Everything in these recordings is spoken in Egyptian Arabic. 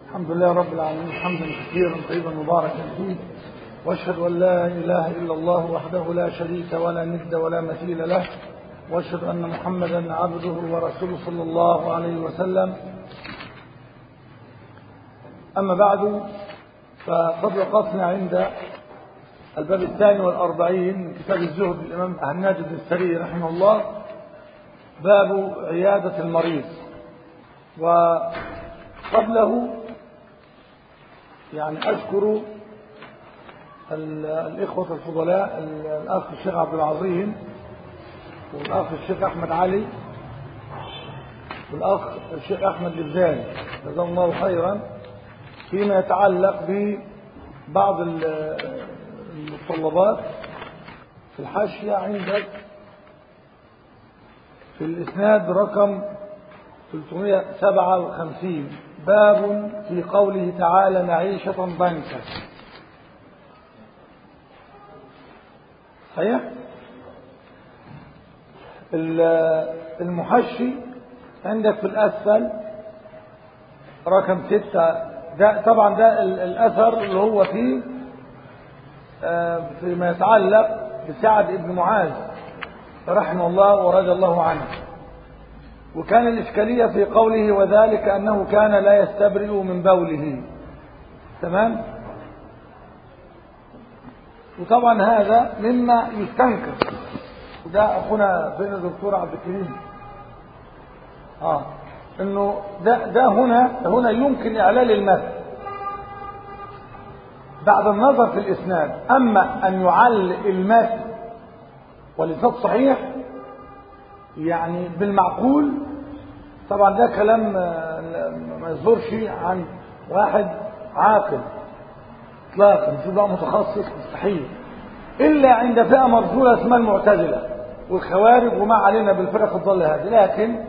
الحمد لله رب العالمين حمدا كثيرا طيبا مباركا فيه واشهد ان لا اله الا الله وحده لا شريك ولا ند ولا مثيل له واشهد ان محمدا عبده ورسوله صلى الله عليه وسلم اما بعد فقد وقفنا عند الباب الثاني والأربعين من كتاب الزهد للإمام هناج بن السري رحمه الله باب عيادة المريض وقبله يعني أذكر الإخوة الفضلاء الأخ الشيخ عبد العظيم والأخ الشيخ أحمد علي والأخ الشيخ أحمد لبزان جزاهم الله خيرا فيما يتعلق ببعض المتطلبات في الحاشية عندك في الإسناد رقم 357 باب في قوله تعالى معيشة ضنكا صحيح المحشي عندك في الأسفل رقم ستة ده طبعا ده الأثر اللي هو فيه فيما يتعلق بسعد بن معاذ رحمه الله ورضي الله عنه وكان الإشكالية في قوله وذلك أنه كان لا يستبرئ من بوله تمام وطبعا هذا مما يستنكر وده أخونا بين الدكتور عبد الكريم آه انه ده ده هنا هنا يمكن اعلال المثل بعد النظر في الاسناد اما ان يعل المثل والاسناد صحيح يعني بالمعقول طبعا ده كلام ما يصدرش عن واحد عاقل اطلاقا مش بقى متخصص مستحيل الا عند فئه مرسوله اسمها المعتزله والخوارج وما علينا بالفرق الضاله هذه لكن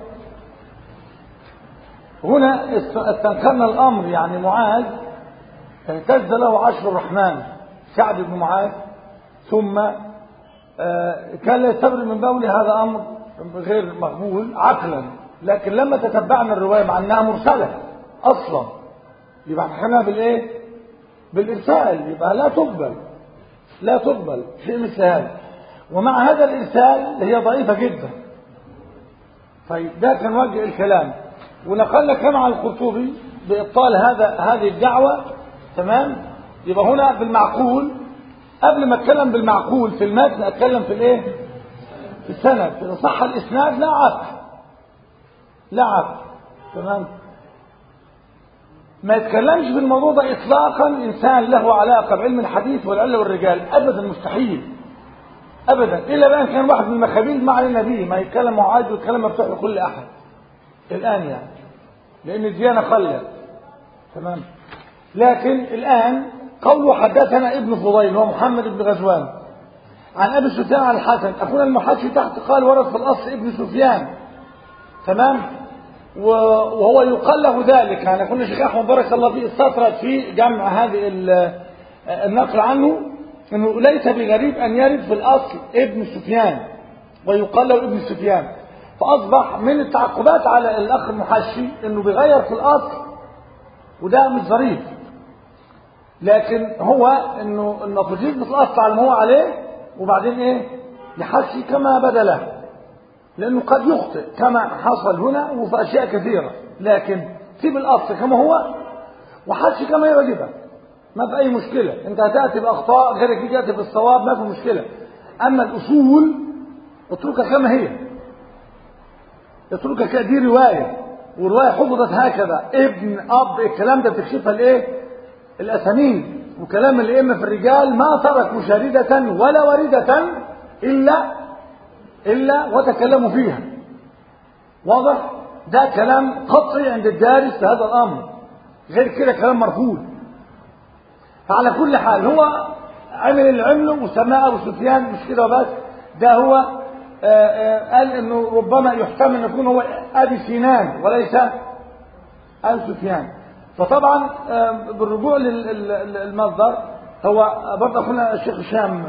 هنا استنكرنا الامر يعني معاذ اهتز له عشر الرحمن سعد بن معاذ ثم كان لا يستبرئ من بوله هذا امر غير مقبول عقلا لكن لما تتبعنا الروايه مع انها مرسله اصلا يبقى حكمنا بالايه بالارسال يبقى لا تقبل لا تقبل شيء مثل هذا ومع هذا الارسال هي ضعيفه جدا طيب ده كان وجه الكلام ونقلنا كما على القرطبي بإبطال هذا هذه الدعوة تمام يبقى هنا بالمعقول قبل ما اتكلم بالمعقول في المتن اتكلم في الايه في السند إذا صح الإسناد لا عقل لا عقل تمام ما يتكلمش في الموضوع ده إطلاقا إنسان له علاقة بعلم الحديث والعلة والرجال أبدا مستحيل أبدا إلا بقى كان واحد من المخابيل مع النبي ما يتكلم معاد ويتكلم مفتوح لكل أحد الآن يعني لأن الديانة خلت تمام لكن الآن قوله حدثنا ابن فضيل هو محمد بن غزوان عن أبي سفيان عن الحسن أخونا المحاشي تحت قال ورد في الأصل ابن سفيان تمام وهو يقال له ذلك يعني أخونا الشيخ أحمد بارك الله فيه استطرد في جمع هذه النقل عنه أنه ليس بغريب أن يرد في الأصل ابن سفيان ويقال له ابن سفيان فأصبح من التعقبات على الأخ المحشي أنه بيغير في الأصل وده مش ظريف لكن هو أنه أنه يثبت الأصل على ما هو عليه وبعدين إيه يحشي كما بدا له لأنه قد يخطئ كما حصل هنا وفي أشياء كثيرة لكن سيب الأصل كما هو وحشي كما يعجبك ما في أي مشكلة أنت هتأتي بأخطاء غيرك يأتي بالصواب ما في مشكلة أما الأصول اتركها كما هي يتركها كده دي رواية والرواية حفظت هكذا ابن أب الكلام ده بتكشفها الايه الأسانيد وكلام الأئمة في الرجال ما ترك مشاردة ولا واردة إلا إلا وتكلموا فيها واضح ده كلام قطعي عند الدارس في هذا الأمر غير كده كلام مرفوض فعلى كل حال هو عمل اللي عمله وسماه أبو سفيان مش كده بس ده هو قال انه ربما يحتمل ان يكون هو ابي سنان وليس ابي سفيان فطبعا بالرجوع للمصدر هو برضه اخونا الشيخ هشام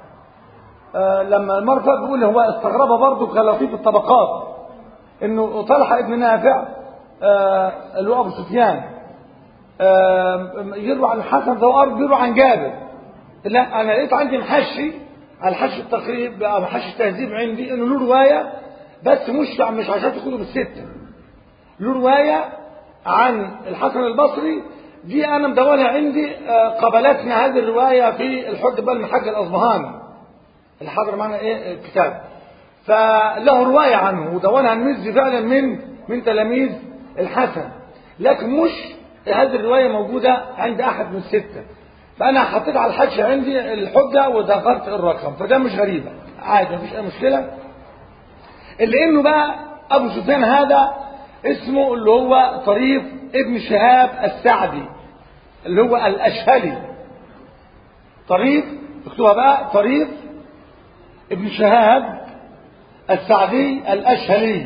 لما المرفق بيقول هو استغرب برضه كلطيف الطبقات انه طلحه ابن نافع اللي هو ابو سفيان آم، يروى عن الحسن ده أرض يروى عن جابر لا أنا لقيت عندي محشي على حش التقريب أو حش التهذيب عندي إنه له رواية بس مش مش عشان الكتب الستة له رواية عن الحسن البصري دي أنا مدونها عندي آه، قبلتنا هذه الرواية في الحج بن محج الأصبهاني اللي حضر معنا إيه الكتاب فله رواية عنه ودونها عن مزي فعلا من من تلاميذ الحسن لكن مش هذه الرواية موجودة عند أحد من الستة فأنا حطيت على الحش عندي الحجة وذكرت الرقم فده مش غريبة عادي مفيش أي مشكلة اللي إنه بقى أبو سفيان هذا اسمه اللي هو طريف ابن شهاب السعدي اللي هو الأشهلي طريف اكتبها بقى طريف ابن شهاب السعدي الأشهلي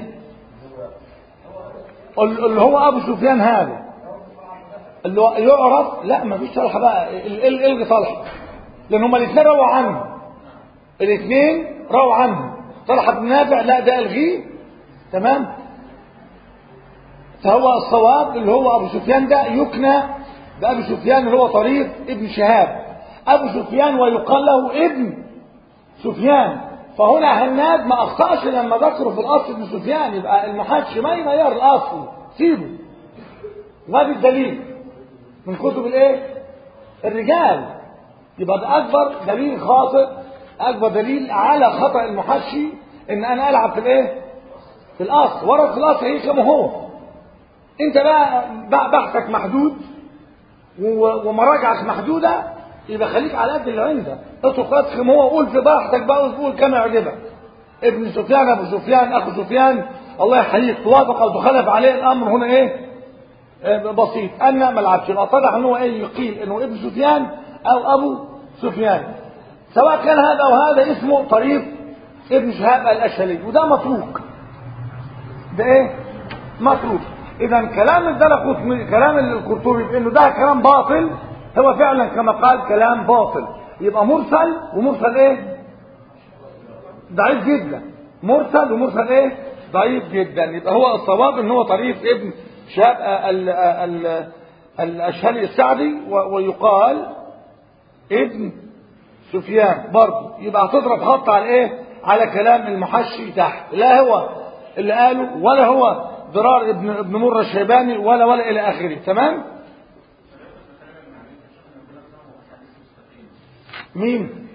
اللي هو أبو سفيان هذا اللي هو يعرف لا ما فيش صلحة بقى ال- ال- الغي صلحة لأن هما الاثنين رووا عنه الاثنين رووا عنه طلحة بن نافع لا ده الغيه تمام فهو الصواب اللي هو أبو سفيان ده يكنى بأبي سفيان اللي هو طريق ابن شهاب أبو سفيان ويقال له ابن سفيان فهنا هناد ما أخطأش لما ذكروا في الأصل ابن سفيان يبقى المحدش ما يغير الأصل سيبه وهذا الدليل من كتب الايه الرجال يبقى ده أكبر دليل خاطئ أكبر دليل على خطأ المحشي إن أنا ألعب في الايه في الأصل ورد في الأصل هي كما هو أنت بقى بقى بحثك محدود و- ومراجعك محدودة يبقى خليك على قد اللي عندك اترك راسك كما هو قول في بحثك بقى وقول كما يعجبك ابن سفيان ابو سفيان اخو سفيان الله يحييك توافق او تخالف عليه الامر هنا ايه آه، بسيط ان ما لعبش يبقى اتضح ان هو ايه يقيل انه ابن سفيان او ابو سفيان سواء كان هذا او هذا اسمه طريق ابن شهاب الاشهلي وده متروك ده ايه متروك اذا كلام الدرقطني كلام القرطبي بانه ده كلام باطل هو فعلا كما قال كلام باطل يبقى مرسل ومرسل ايه ضعيف جدا مرسل ومرسل ايه ضعيف جدا يبقى هو الصواب ان هو طريق ابن شاب ال- ال- الاشهلي السعدي و- ويقال ابن سفيان برضه يبقى هتضرب خط على ايه على كلام المحشي تحت لا هو اللي قاله ولا هو ضرار ابن ابن مره الشيباني ولا ولا الى اخره تمام مين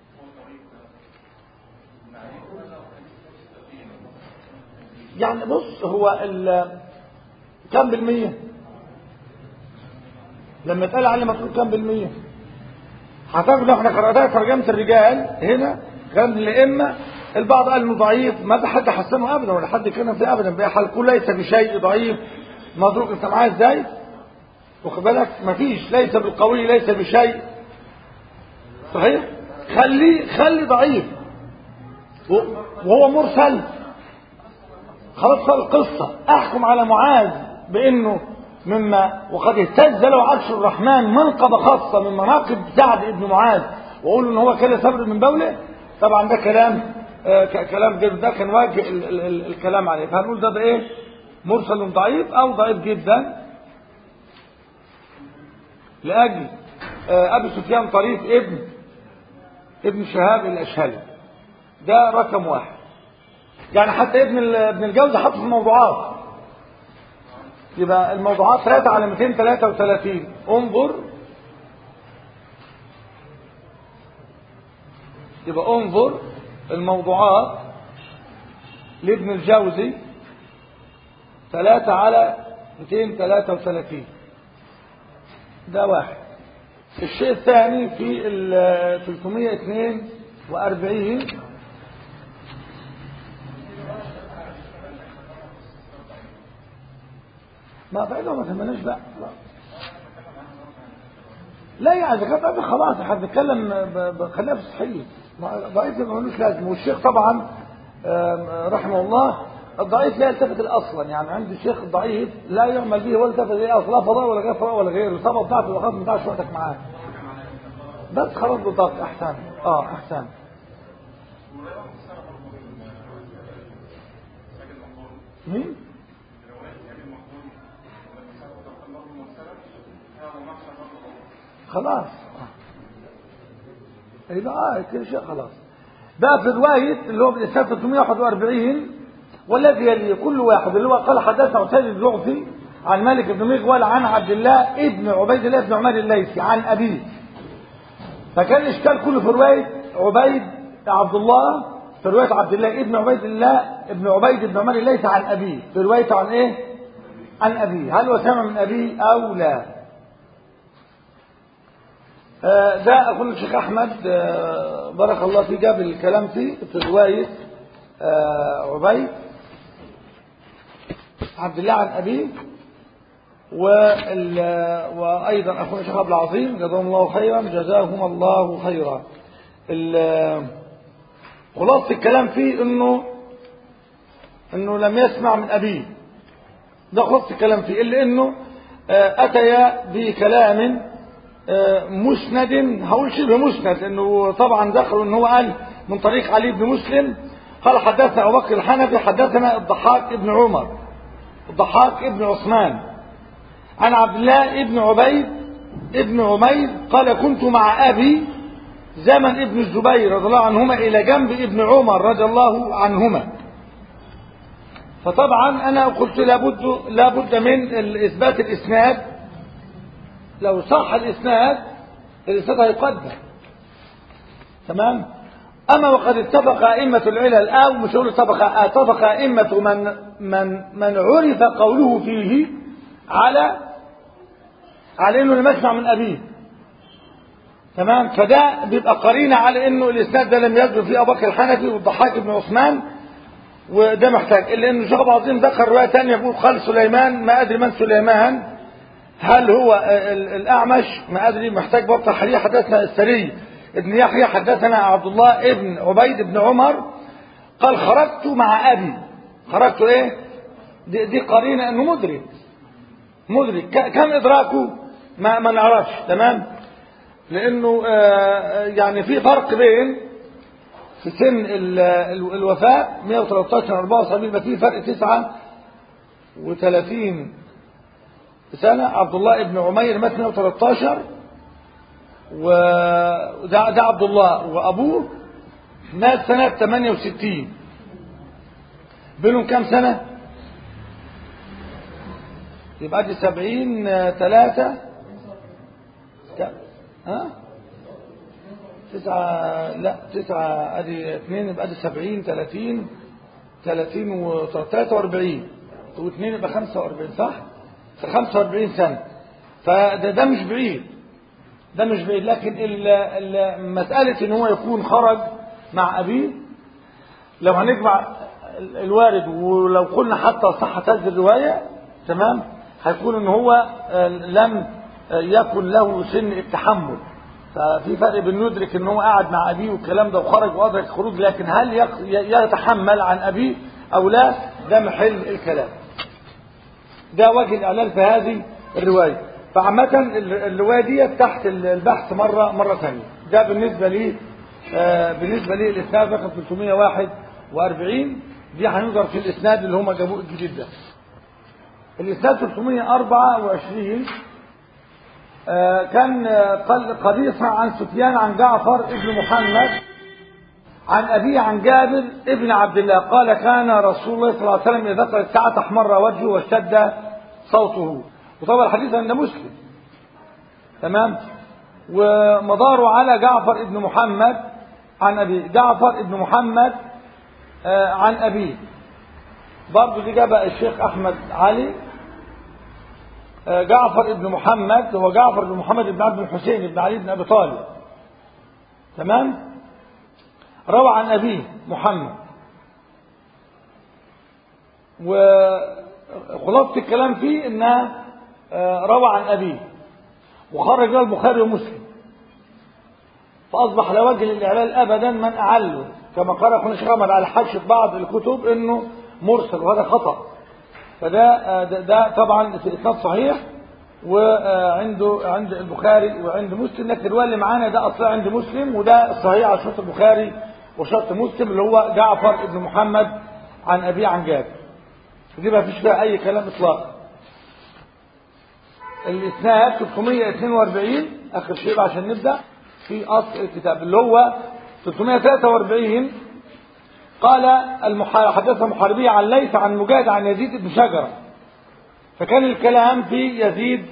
يعني بص هو ال كم بالمية لما اتقال عليه مطلوب كم بالمية هتاخد لو احنا قرأناها ترجمة الرجال هنا كان الأئمة البعض قال انه ضعيف ما ده حد حسنه ابدا ولا حد كان فيه ابدا بقى حال ليس بشيء ضعيف مدروك انت معايا ازاي واخد بالك مفيش ليس بالقوي ليس بشيء صحيح خليه خلي ضعيف و- وهو مرسل خلاص صار القصة احكم على معاذ بانه مما وقد اهتز له عرش الرحمن منقبة خاصة من مناقب سعد بن معاذ واقول ان هو كان صبر من بوله طبعا ده كلام آه ك- كلام جد ده كان واجه ال ال ال الكلام عليه فهنقول ده بايه مرسل ضعيف او ضعيف جدا لاجل آه ابي سفيان طريف ابن ابن شهاب الاشهلي ده رقم واحد يعني حتى ابن ال- ابن الجوزي حط في الموضوعات يبقى الموضوعات 3 على 233 انظر يبقى انظر الموضوعات لابن الجوزي 3 على 233 ده واحد الشيء الثاني في ال 342 ما بعيده ما تهمناش بقى لا. لا يعني اذا كانت ضعيفة خلاص احنا بنتكلم ب- ب- خليها في الصحيح ما- ضعيف ما ملوش لازمه والشيخ طبعا آم، رحمه الله الضعيف لا يلتفت اصلا يعني عند الشيخ الضعيف لا يعمل به ولا يلتفت اليه اصلا فضاء ولا غير فضاء ولا غيره سبب ضعف الوقت ما تضيعش وقتك معاه بس خلاص بالضبط احسن اه احسن مين؟ خلاص يبقى اه كل شيء خلاص بقى في رواية اللي هو بالإسناد 341 والذي يلي كل واحد اللي هو قال حدثنا عتيب الجعفي عن مالك بن مغول عن عبد الله ابن عبيد الله بن عمر الليثي عن أبيه فكان الإشكال كله في رواية عبيد عبد الله في رواية عبد الله ابن عبيد الله ابن عبيد بن عمر الليثي عن أبيه في روايته عن إيه؟ عن أبيه هل هو سمع من أبيه أو لا؟ آه ده أقول الشيخ أحمد آه بارك الله فيه جاب الكلام فيه في رواية آه عبيد عبد الله عن أبيه وأيضا أخونا الشيخ عبد العظيم جزاهم الله خيرا جزاهم الله خيرا خلاصة الكلام فيه انه انه لم يسمع من ابيه ده خلاصة الكلام فيه الا انه اتيا بكلام مسند هقول شبه مسند انه طبعا دخلوا ان هو قال من طريق علي بن مسلم قال حدثنا ابو بكر الحنفي حدثنا الضحاك ابن عمر الضحاك ابن عثمان عن عبد الله ابن عبيد ابن عمير قال كنت مع ابي زمن ابن الزبير رضي الله عنهما الى جنب ابن عمر رضي الله عنهما فطبعا انا قلت لابد لابد من اثبات الاسناد لو صح الاسناد الاسناد هيقدم تمام اما وقد اتفق ائمه العلل او مش هقول اتفق اتفق ائمه من من من عرف قوله فيه على على انه لم يسمع من ابيه تمام فده بيبقى قرينه على انه الاسناد ده لم يذكر فيه ابو بكر الحنفي والضحاك بن عثمان وده محتاج الا انه الشيخ عظيم ذكر روايه ثانيه يقول قال سليمان ما ادري من سليمان هل هو الاعمش ما ادري محتاج برضه تحرير حدثنا السري ابن يحيى حدثنا عبد الله ابن عبيد بن عمر قال خرجت مع ابي خرجت ايه دي, دي قرينه انه مدرك مدرك كم ادراكه ما ما نعرفش تمام لانه آه يعني في فرق بين في سن الوفاة 113 74 يبقى في فرق 39 سنة عبد الله ابن عمير مات 113 وده ده عبد الله وابوه مات سنة 68 بينهم كام سنة؟ يبقى دي 70 3 ها تسعة لا تسعة ادي اثنين يبقى ادي سبعين ثلاثين ثلاثين وثلاثة واربعين واثنين يبقى خمسة واربعين صح خمسة واربعين سنة فده ده مش بعيد ده مش بعيد لكن ال ال مسألة ان هو يكون خرج مع ابيه لو هنجمع الوارد ولو قلنا حتى صحة هذه الرواية تمام هيكون ان هو لم يكن له سن التحمل ففي فرق بين ندرك ان هو قاعد مع ابيه والكلام ده وخرج وادرك الخروج لكن هل يتحمل عن ابيه او لا ده محل الكلام ده وجه الاعلان في هذه الروايه فعامة الروايه دي تحت البحث مره مره ثانيه ده بالنسبه لي آه بالنسبه لي الاسناد رقم 341 دي هننظر في الاسناد اللي هم جابوه الجديد ده الاسناد 324 كان قديسة عن سفيان عن جعفر ابن محمد عن أبيه عن جابر ابن عبد الله قال كان رسول الله صلى الله عليه وسلم إذا ذكر الساعة أحمر وجهه واشتد صوته وطبعا الحديث عند مسلم تمام ومداره على جعفر ابن محمد عن أبيه جعفر ابن محمد عن أبيه برضه دي جابها الشيخ أحمد علي جعفر ابن محمد هو جعفر بن محمد بن عبد الحسين بن علي بن ابي طالب تمام روى عن ابيه محمد وخلاصه الكلام فيه انها روى عن ابيه وخرج له البخاري ومسلم فاصبح لا وجه للاعلال ابدا من اعله كما قال اخونا الشيخ احمد على حاشيه بعض الكتب انه مرسل وهذا خطأ فده ده, ده طبعا في اسناد صحيح وعنده عند البخاري وعند مسلم لكن الروايه اللي معانا ده اصلا عند مسلم وده صحيح على شرط البخاري وشرط مسلم اللي هو جعفر ابن محمد عن ابيه عن جابر دي ما فيش فيها اي كلام اطلاقا الاسناد 342 اخر شيء بقى عشان نبدا في اصل الكتاب اللي هو 343 قال المحا- حدثنا محاربية عن ليث عن مجاهد عن يزيد بن شجرة فكان الكلام في يزيد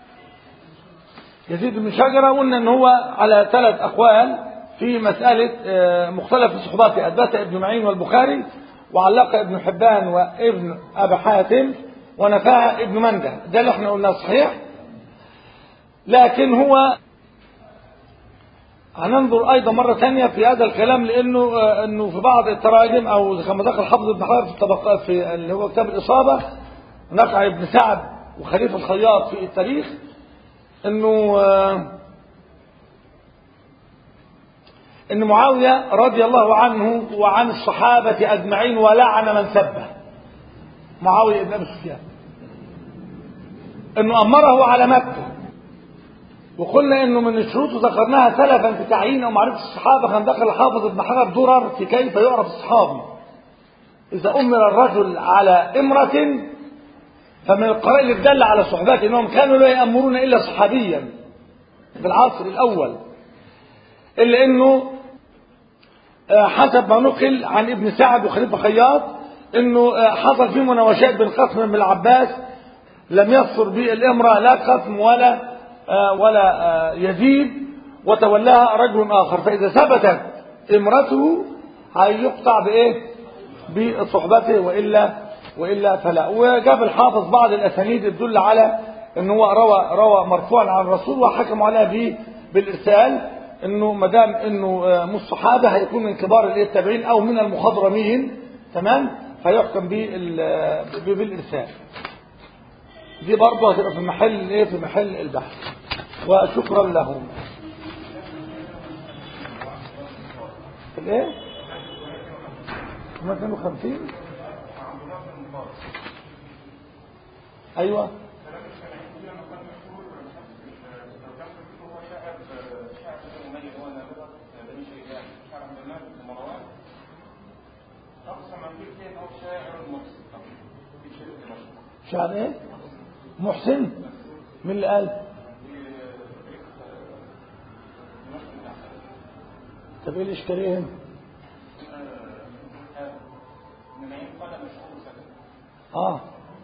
يزيد بن شجرة قلنا ان هو على ثلاث اقوال في مسألة آه، مختلف في صحباته أثبت ابن معين والبخاري وعلق ابن حبان وابن أبي حاتم ونفاها ابن منده ده اللي احنا قلناه صحيح لكن هو هننظر ايضا مرة ثانية في هذا الكلام لانه آه، انه في بعض التراجم او كما ذكر حافظ ابن حجر في الطبقات في اللي هو كتاب الاصابة نقع ابن سعد وخليفة الخياط في التاريخ انه آه، ان معاوية رضي الله عنه وعن الصحابة اجمعين ولعن من سبه معاوية بن ابي سفيان انه امره على مكة وقلنا انه من الشروط ذكرناها سلفا في تعيين او معرفة الصحابة كان دخل حافظ ابن حجر درر في كيف يعرف الصحابي اذا امر الرجل على امرة فمن القرائن اللي تدل على صحبته انهم كانوا لا يامرون الا صحابيا في العصر الاول الا انه آه، حسب ما نقل عن ابن سعد وخليفه خياط انه آه، حصل فيه مناوشات بين قسم بن العباس لم يصر به الامراه لا قسم ولا آه، ولا آه، يزيد وتولاها رجل اخر فاذا ثبتت امرته هيقطع بايه؟ بصحبته والا والا فلا وجاب الحافظ بعض الاسانيد تدل على ان هو روى روى مرفوعا عن الرسول وحكموا عليها به بالارسال انه ما دام انه آه، مش صحابه هيكون من كبار الايه التابعين او من المخضرمين تمام فيحكم بال- ب- بالارسال دي برضه هتبقى في محل ايه في محل البحث وشكرا لهم الايه 250 ايوه شعر ايه محسن من اللي قال طب ايه الاشكاليه هنا اه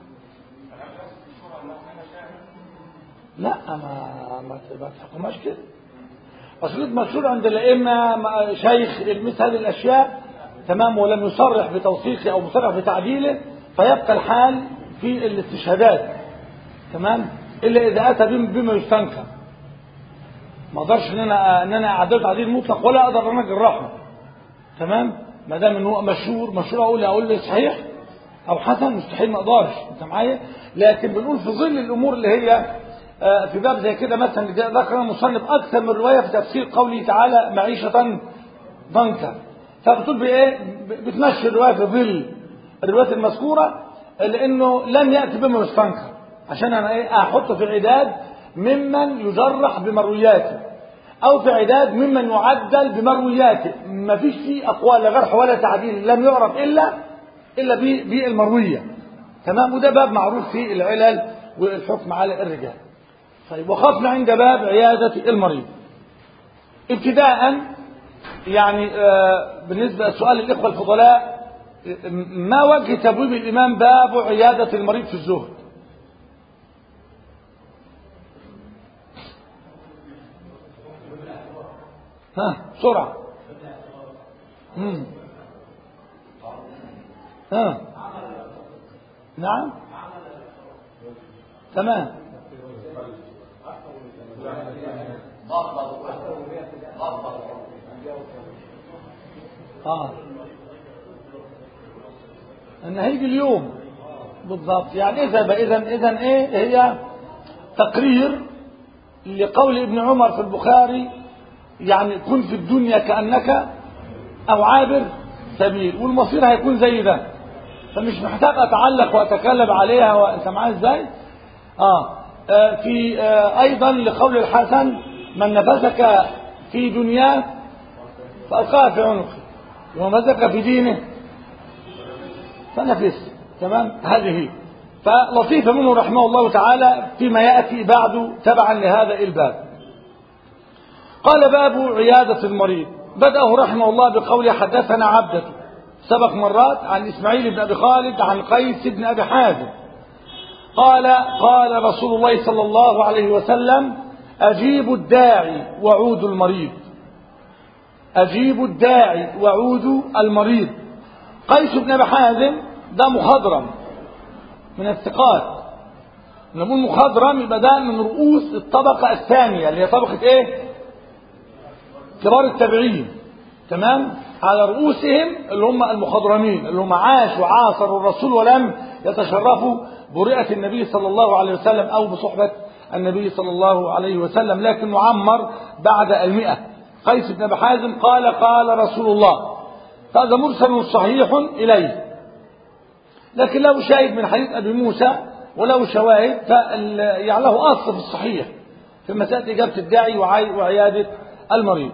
لا ما ما ما تحكمهاش كده اصل مشهور عند الائمه ما- شيخ مثل هذه الاشياء تمام ولم يصرح بتوثيقه او مصرح بتعديله فيبقى الحال في الاستشهادات تمام الا اذا اتى بم- بما يستنكر ما اقدرش ان انا ان انا اعدل تعديل مطلق ولا اقدر ان انا اجرحه تمام ما دام ان هو مشهور مشهور اقول اقول له صحيح او حسن مستحيل ما اقدرش انت معايا لكن بنقول في ظل الامور اللي هي آه، في باب زي كده مثلا اللي ذكر المصنف اكثر من روايه في تفسير قوله تعالى معيشه ضنكا فبتقول بايه ب- بتمشي الروايه في ظل الروايات المذكوره لانه لم ياتي بما يستنكر عشان انا ايه احطه في عداد ممن يجرح بمروياته او في عداد ممن يعدل بمروياته ما فيش فيه اقوال لا جرح ولا تعديل لم يعرف الا الا ب- بالمرويه تمام وده باب معروف في العلل والحكم على الرجال طيب وقفنا عند باب عياده المريض ابتداء يعني آه، بالنسبه لسؤال الاخوه الفضلاء آه، ما وجه تبويب الامام باب عياده المريض في الزهد ها بسرعه مم. ها نعم تمام اه ان هيجي اليوم بالضبط يعني اذا اذا اذا ايه هي تقرير لقول ابن عمر في البخاري يعني كن في الدنيا كانك او عابر سبيل والمصير هيكون زي ده فمش محتاج اتعلق واتكلم عليها وانت معايا ازاي آه. آه في آه ايضا لقول الحسن من نفسك في دنياه فالقاها في عنقه ومن مسك في دينه فنفس تمام هذه فلطيفة منه رحمه الله تعالى فيما يأتي بعد تبعا لهذا الباب قال باب عيادة المريض بدأه رحمه الله بقول حدثنا عبدة سبق مرات عن إسماعيل بن أبي خالد عن قيس بن أبي حازم قال قال رسول الله صلى الله عليه وسلم أجيبوا الداعي وعودوا المريض أجيبوا الداعي وعودوا المريض قيس بن أبي حازم ده مخضرم من الثقات نقول مخضرم يبقى ده من رؤوس الطبقة الثانية اللي هي طبقة ايه كبار التابعين تمام على رؤوسهم اللي هم المخضرمين اللي هم عاشوا وعاصروا الرسول ولم يتشرفوا برئة النبي صلى الله عليه وسلم أو بصحبة النبي صلى الله عليه وسلم لكن معمر بعد المئة قيس بن أبي حازم قال قال رسول الله هذا مرسل صحيح إليه لكن له شاهد من حديث أبي موسى وله شواهد يعني له أصل في الصحيح في مسألة إجابة الداعي وعيادة المريض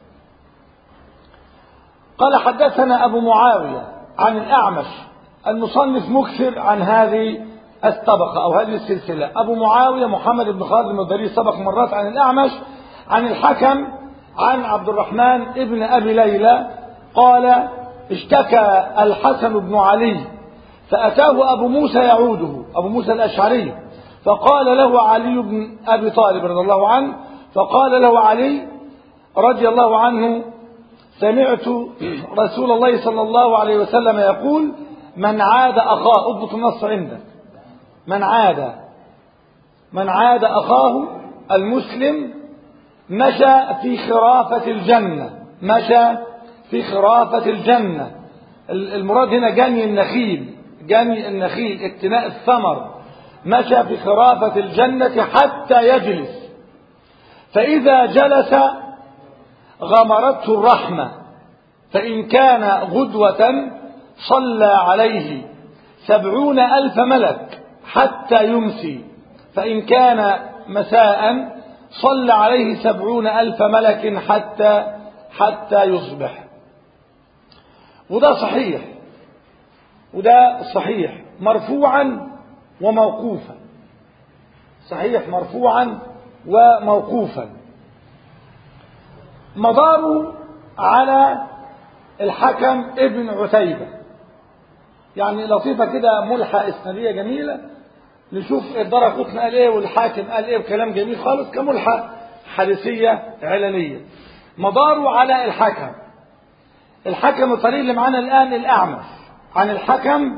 قال حدثنا أبو معاوية عن الأعمش المصنف مكثر عن هذه الطبقة أو هذه السلسلة أبو معاوية محمد بن خالد المدري سبق مرات عن الأعمش عن الحكم عن عبد الرحمن ابن أبي ليلى قال اشتكى الحسن بن علي فأتاه أبو موسى يعوده أبو موسى الأشعري فقال له علي بن أبي طالب رضي الله عنه فقال له علي رضي الله عنه سمعت رسول الله صلى الله عليه وسلم يقول من عاد أخاه اضبط النص عندك من عاد من عاد أخاه المسلم مشى في خرافة الجنة مشى في خرافة الجنة المراد هنا جني النخيل جني النخيل اكتناء الثمر مشى في خرافة الجنة حتى يجلس فإذا جلس غمرته الرحمة فإن كان غدوة صلى عليه سبعون ألف ملك حتى يمسي فإن كان مساء صلى عليه سبعون ألف ملك حتى حتى يصبح وده صحيح وده صحيح مرفوعا وموقوفا صحيح مرفوعا وموقوفا مداره على الحكم ابن عتيبة يعني لطيفة كده ملحة إسنادية جميلة نشوف الدرى قطن قال ايه والحاكم قال ايه وكلام جميل خالص كملحة حديثية علنية مداره على الحكم الحكم الطريق اللي معانا الآن الأعمش عن الحكم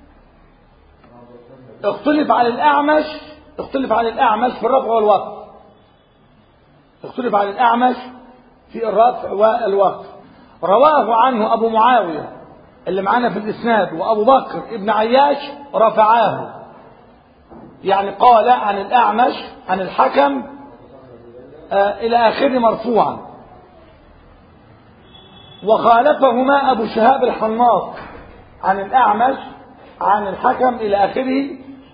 اختلف على الأعمش اختلف على الأعمش في الرفع والوقف اختلف على الأعمش في الرفع والوقف رواه عنه أبو معاوية اللي معانا في الإسناد وأبو بكر ابن عياش رفعاه يعني قال عن الأعمش عن الحكم آه إلى آخره مرفوعا وخالفهما أبو شهاب الحناط عن الأعمش عن الحكم إلى آخره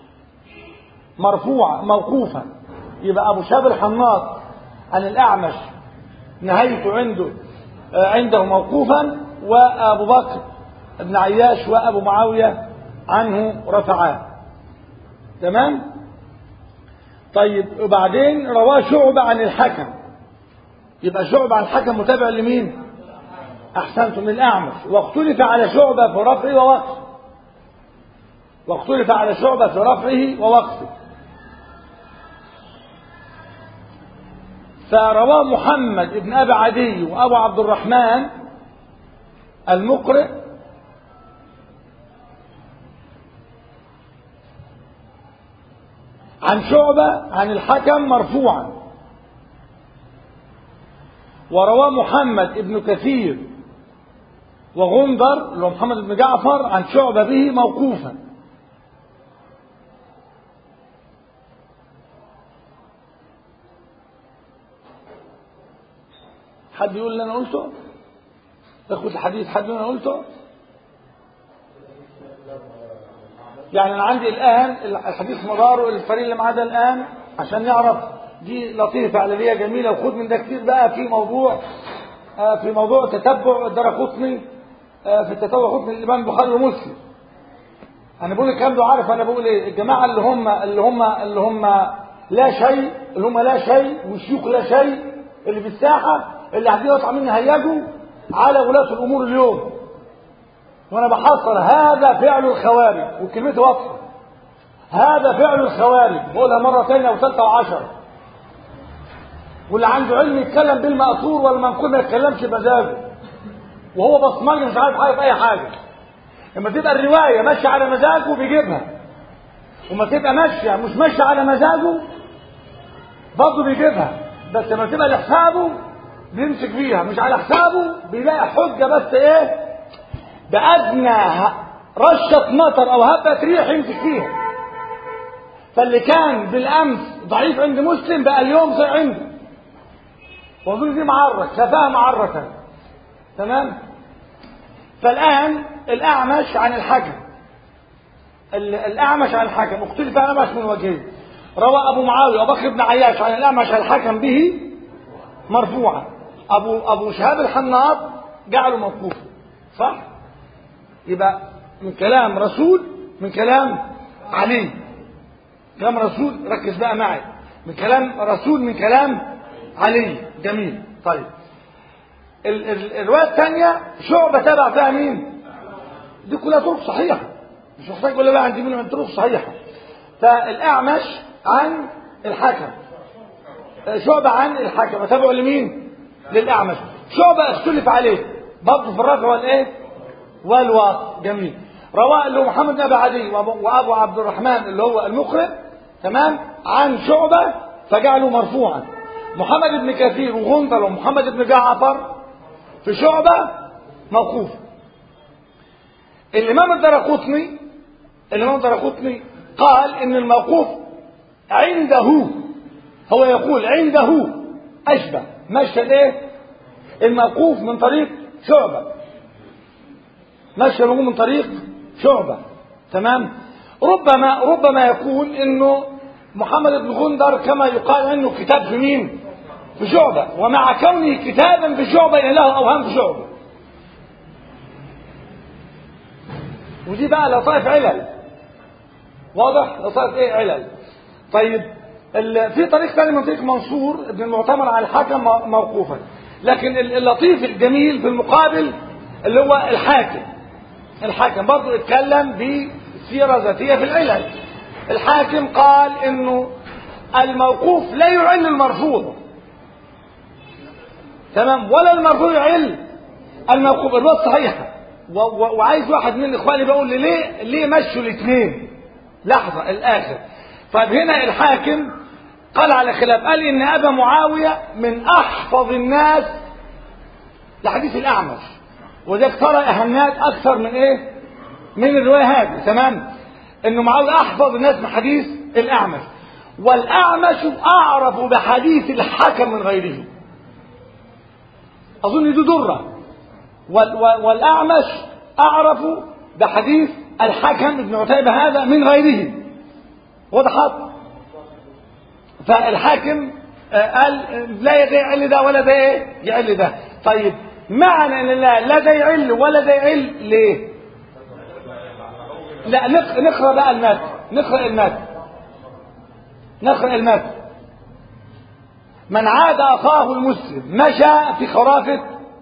مرفوعا موقوفا يبقى أبو شهاب الحناط عن الأعمش نهايته عنده آه عنده موقوفا وأبو بكر ابن عياش وأبو معاوية عنه رفعاه تمام طيب وبعدين رواه شعبة عن الحكم يبقى شعبة عن الحكم متابع لمين أحسنتم الأعمش واختلف على شعبة في رفعه ووقفه واختلف على شعبة في رفعه ووقفه فرواه محمد ابن أبي عدي وأبو عبد الرحمن المقرئ عن شعبة عن الحكم مرفوعا ورواه محمد ابن كثير وغندر اللي هو محمد بن جعفر عن شعبة به موقوفا حد يقول اللي انا قلته اخوة الحديث حد يقول انا قلته يعني انا عندي الان الحديث مداره الفريق اللي معاه ده الان عشان يعرف دي لطيفة علالية جميلة وخد من ده كتير بقى في موضوع في موضوع تتبع الدرقطني في التتبع قطني الإمام البخاري ومسلم أنا بقول الكلام ده عارف أنا بقول إيه الجماعة اللي هم اللي هم اللي هم لا شيء اللي هم لا شيء وشيوخ لا شيء اللي في الساحة اللي قاعدين يطلع مني هيجوا على ولاة الأمور اليوم وأنا بحصل هذا فعل الخوارج وكلمتي واضحة هذا فعل الخوارج بقولها مرة تانية وثالثة وعشرة واللي عنده علم يتكلم بالمأثور والمنقول ما يتكلمش بمزاجه وهو بصمجي مش عارف حاجة في أي حاجة لما تبقى الرواية ماشية على مزاجه بيجيبها وما تبقى ماشية مش ماشية على مزاجه برضه بيجيبها بس لما تبقى لحسابه بيمسك فيها مش على حسابه بيلاقي حجة بس ايه بأدنى رشة مطر أو هبة ريح يمسك فيها فاللي كان بالأمس ضعيف عند مسلم بقى اليوم زي عنده وأظن دي معرة كفاها معرة تمام فالآن الأعمش عن الحكم الأعمش عن الحكم اختلف الأعمش من وجهين روى أبو معاوية وبكر بن عياش عن الأعمش عن الحكم به مرفوعا أبو أبو شهاب الحناط جعله موقوفا صح؟ يبقى من كلام رسول من كلام علي كلام رسول ركز بقى معي من كلام رسول من كلام علي جميل طيب ال ال الرواية الثانية شعبة تبع فيها مين؟ دي كلها طرق صحيحة مش محتاج اقول بقى عندي من طرق صحيحة فالأعمش عن الحكم شعبة عن الحكم وتابعوا لمين؟ للأعمش شعبة اختلف عليه برضه في الرفع والايه؟ والواط جميل رواه اللي هو محمد بن ابي عدي وابو عبد الرحمن اللي هو المقرئ تمام عن شعبة فجعله مرفوعا محمد بن كثير وغندر ومحمد بن جعفر في شعبة موقوف الإمام الدرقطني الإمام الدرقطني قال إن الموقوف عنده هو يقول عنده أشبه مشى الإيه؟ الموقوف من طريق شعبة مشى الموقوف من طريق شعبة تمام ربما ربما يكون إنه محمد بن غندر كما يقال عنه كتاب في مين؟ في شعبة ومع كونه كتابا في شعبة إن له أوهام في شعبة ودي بقى لطائف علل واضح لطائف ايه علل طيب في طريق ثاني من طريق منصور ابن المعتمر على الحكم موقوفا لكن اللطيف الجميل في المقابل اللي هو الحاكم الحاكم برضه اتكلم بسيرة ذاتية في العلل الحاكم قال انه الموقوف لا يعل المرفوع تمام ولا المرفوع يعل الموقوف الوقت صحيحه وعايز واحد من اخواني بقول لي ليه ليه مشوا الاثنين لحظه الاخر طيب هنا الحاكم قال على خلاف قال ان ابا معاويه من احفظ الناس لحديث الاعمش وذلك ترى اهميات اكثر من ايه من الروايه هذه تمام انه معاويه احفظ الناس من حديث الاعمش والاعمش اعرف بحديث الحكم من غيره اظن دي دره والأعمش أعرف بحديث الحكم ابن عتيبة هذا من غيره وضحت فالحاكم قال لا يعل ده ولا ده ايه يعل ده طيب معنى ان لا لا ده يعل ولا ده يعل ليه لا نقرا بقى المات نقرا المات نقرا المات من عاد اخاه المسلم مشى في خرافه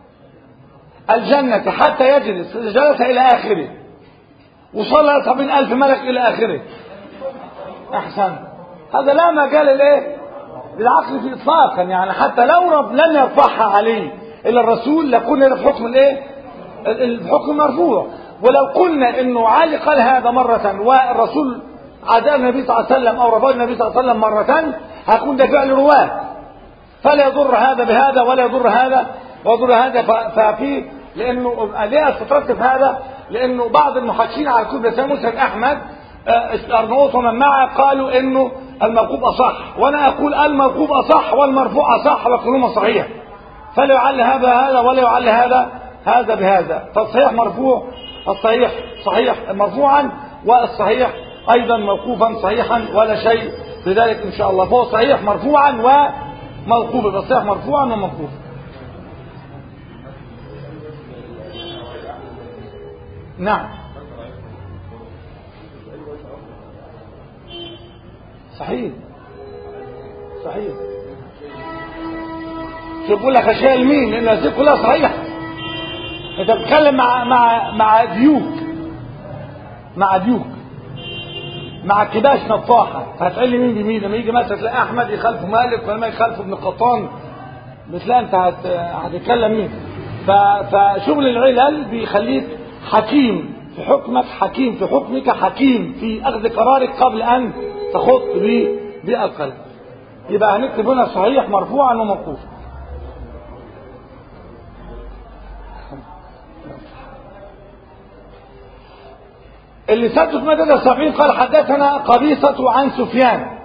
الجنة حتى يجلس جلس إلى آخره وصلى سبعين ألف ملك إلى آخره أحسن هذا لا مجال لإيه للعقل في إطلاقا يعني حتى لو رب لم يرفعها عليه إلا الرسول لكنا في حكم الإيه الحكم المرفوع ولو قلنا إنه علي قال هذا مرة والرسول عاد النبي صلى الله عليه وسلم أو رفض النبي صلى الله عليه وسلم مرة هيكون ده فعل رواة فلا يضر هذا بهذا ولا يضر هذا ويضر هذا ففي لانه ليه استطردت في هذا لانه بعض المحدثين على كتب زي مسند احمد الارناؤوط ومن معه قالوا انه الموقوف اصح وانا اقول الموقوف اصح والمرفوع اصح وكلهما صحيح فلا يعل هذا هذا ولا يعل هذا هذا بهذا فالصحيح مرفوع الصحيح صحيح مرفوعا والصحيح ايضا موقوفا صحيحا ولا شيء لذلك ان شاء الله فهو صحيح مرفوعا وموقوفا الصحيح مرفوعا وموقوفا نعم صحيح صحيح شوف بقول لك اشياء مين لان الاسئله كلها صحيحه انت بتتكلم مع مع مع ديوك مع ديوك مع كباش نطاحه فهتقول لي مين بمين لما يجي مثلا تلاقي احمد يخالفه مالك ولا ما يخالفه ابن قطان بتلاقي انت هت... هتتكلم مين ف... فشغل العلل بيخليك حكيم في حكمك حكيم في حكمك حكيم في اخذ قرارك قبل ان تخط ب... بالقلب يبقى هنكتب هنا صحيح مرفوعا وموقوفا اللي سجد مدد السبعين قال حدثنا قبيصة عن سفيان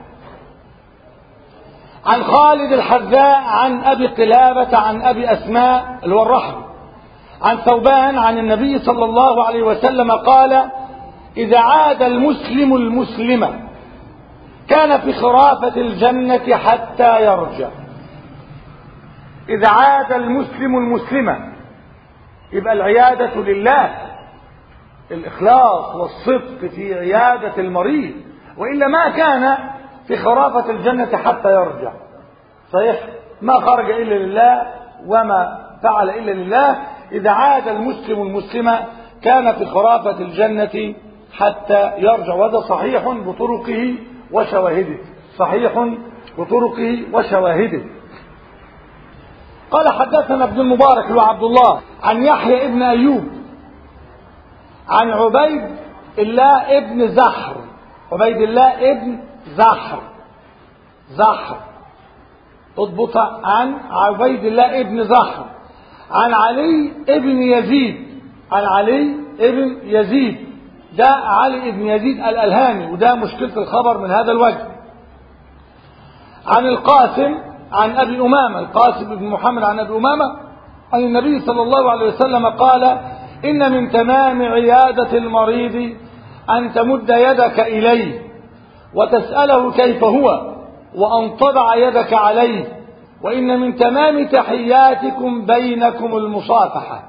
عن خالد الحذاء عن أبي قلابة عن أبي أسماء اللي هو الرحم عن ثوبان عن النبي صلى الله عليه وسلم قال إذا عاد المسلم المسلم كان في خرافة الجنة حتى يرجع إذا عاد المسلم المسلم يبقى العيادة لله الإخلاص والصدق في عيادة المريض وإلا ما كان في خرافة الجنة حتى يرجع صحيح ما خرج إلا لله وما فعل إلا لله إذا عاد المسلم المسلم كان في خرافة الجنة حتى يرجع وهذا صحيح بطرقه وشواهده صحيح بطرقه وشواهده قال حدثنا ابن المبارك وعبد الله عن يحيى ابن أيوب عن عبيد الله ابن زحر عبيد الله ابن زحر زحر اضبط عن عبيد الله ابن زحر عن علي ابن يزيد عن علي ابن يزيد ده علي ابن يزيد الألهاني وده مشكلة الخبر من هذا الوجه عن القاسم عن أبي أمامة القاسم بن محمد عن أبي أمامة عن النبي صلى الله عليه وسلم قال إن من تمام عيادة المريض أن تمد يدك إليه وتسأله كيف هو وأن تضع يدك عليه وإن من تمام تحياتكم بينكم المصافحة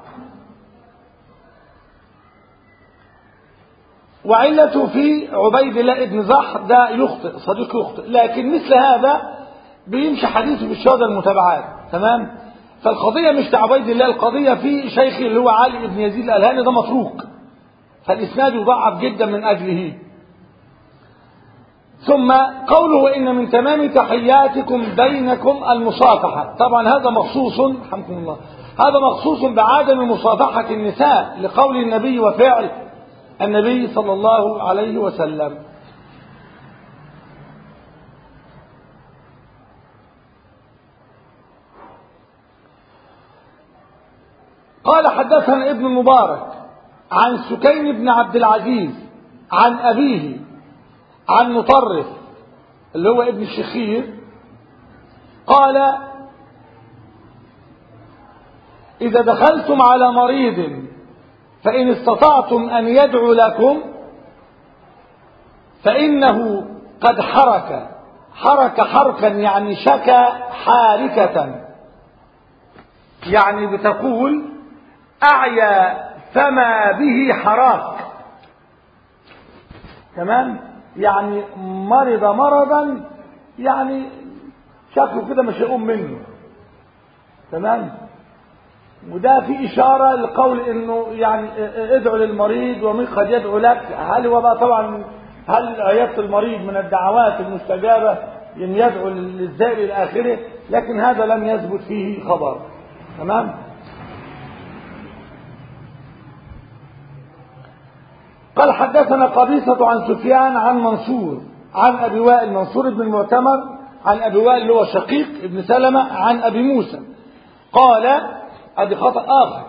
وعلته في عبيد الله ابن زحر ده يخطئ صديق يخطئ لكن مثل هذا بيمشي حديثه بالشهادة المتابعات تمام فالقضية مش في عبيد الله القضية في شيخي اللي هو علي بن يزيد الألهاني ده متروك فالإسناد يضعف جدا من أجله ثم قوله إن من تمام تحياتكم بينكم المصافحة طبعا هذا مخصوص حمكم الله هذا مخصوص بعدم مصافحة النساء لقول النبي وفعل النبي صلى الله عليه وسلم قال حدثنا ابن المبارك عن سكين بن عبد العزيز عن أبيه عن مطرف اللي هو ابن الشخير قال إذا دخلتم على مريض فإن استطعتم أن يدعو لكم فإنه قد حرك حرك حركا يعني شكى حاركة يعني بتقول أعيا فما به حراك تمام يعني مرض مرضا يعني شكله كده مش هيقوم منه تمام وده في إشارة لقول إنه يعني ادعو للمريض ومن قد يدعو لك هل هو بقى طبعا هل عيادة المريض من الدعوات المستجابة أن يدعو للزائر إلى آخره لكن هذا لم يثبت فيه خبر تمام قال حدثنا قبيصة عن سفيان عن منصور عن أبي وائل منصور بن المعتمر عن أبي وائل اللي هو شقيق ابن سلمة عن أبي موسى قال ادي خطأ آخر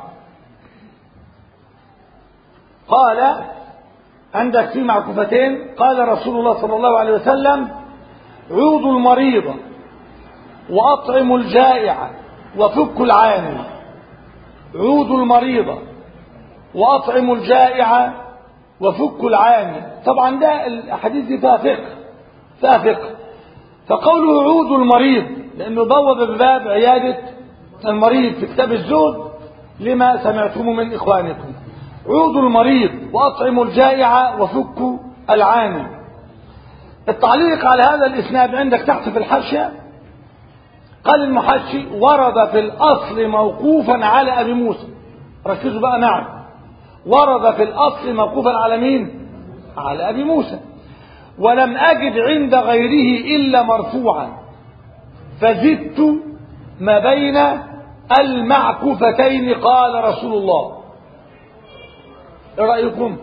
قال عندك في معكوفتين قال رسول الله صلى الله عليه وسلم عودوا المريض وأطعموا الجائع وفكوا العاني عودوا المريض وأطعموا الجائع وفكوا العاني طبعا ده الأحاديث دي فيها فقه فيها فقه فقوله عودوا المريض لأنه بوب بباب عيادة المريض في كتاب الزهد لما سمعتم من إخوانكم عودوا المريض وأطعموا الجائع وفكوا العاني التعليق على هذا الإسناد عندك تحت في الحاشية قال المحشي ورد في الأصل موقوفا على أبي موسى ركزوا بقى معي ورد في الأصل موقوفا على مين على أبي موسى ولم أجد عند غيره إلا مرفوعا فزدت ما بين المعكوفتين قال رسول الله ايه رأيكم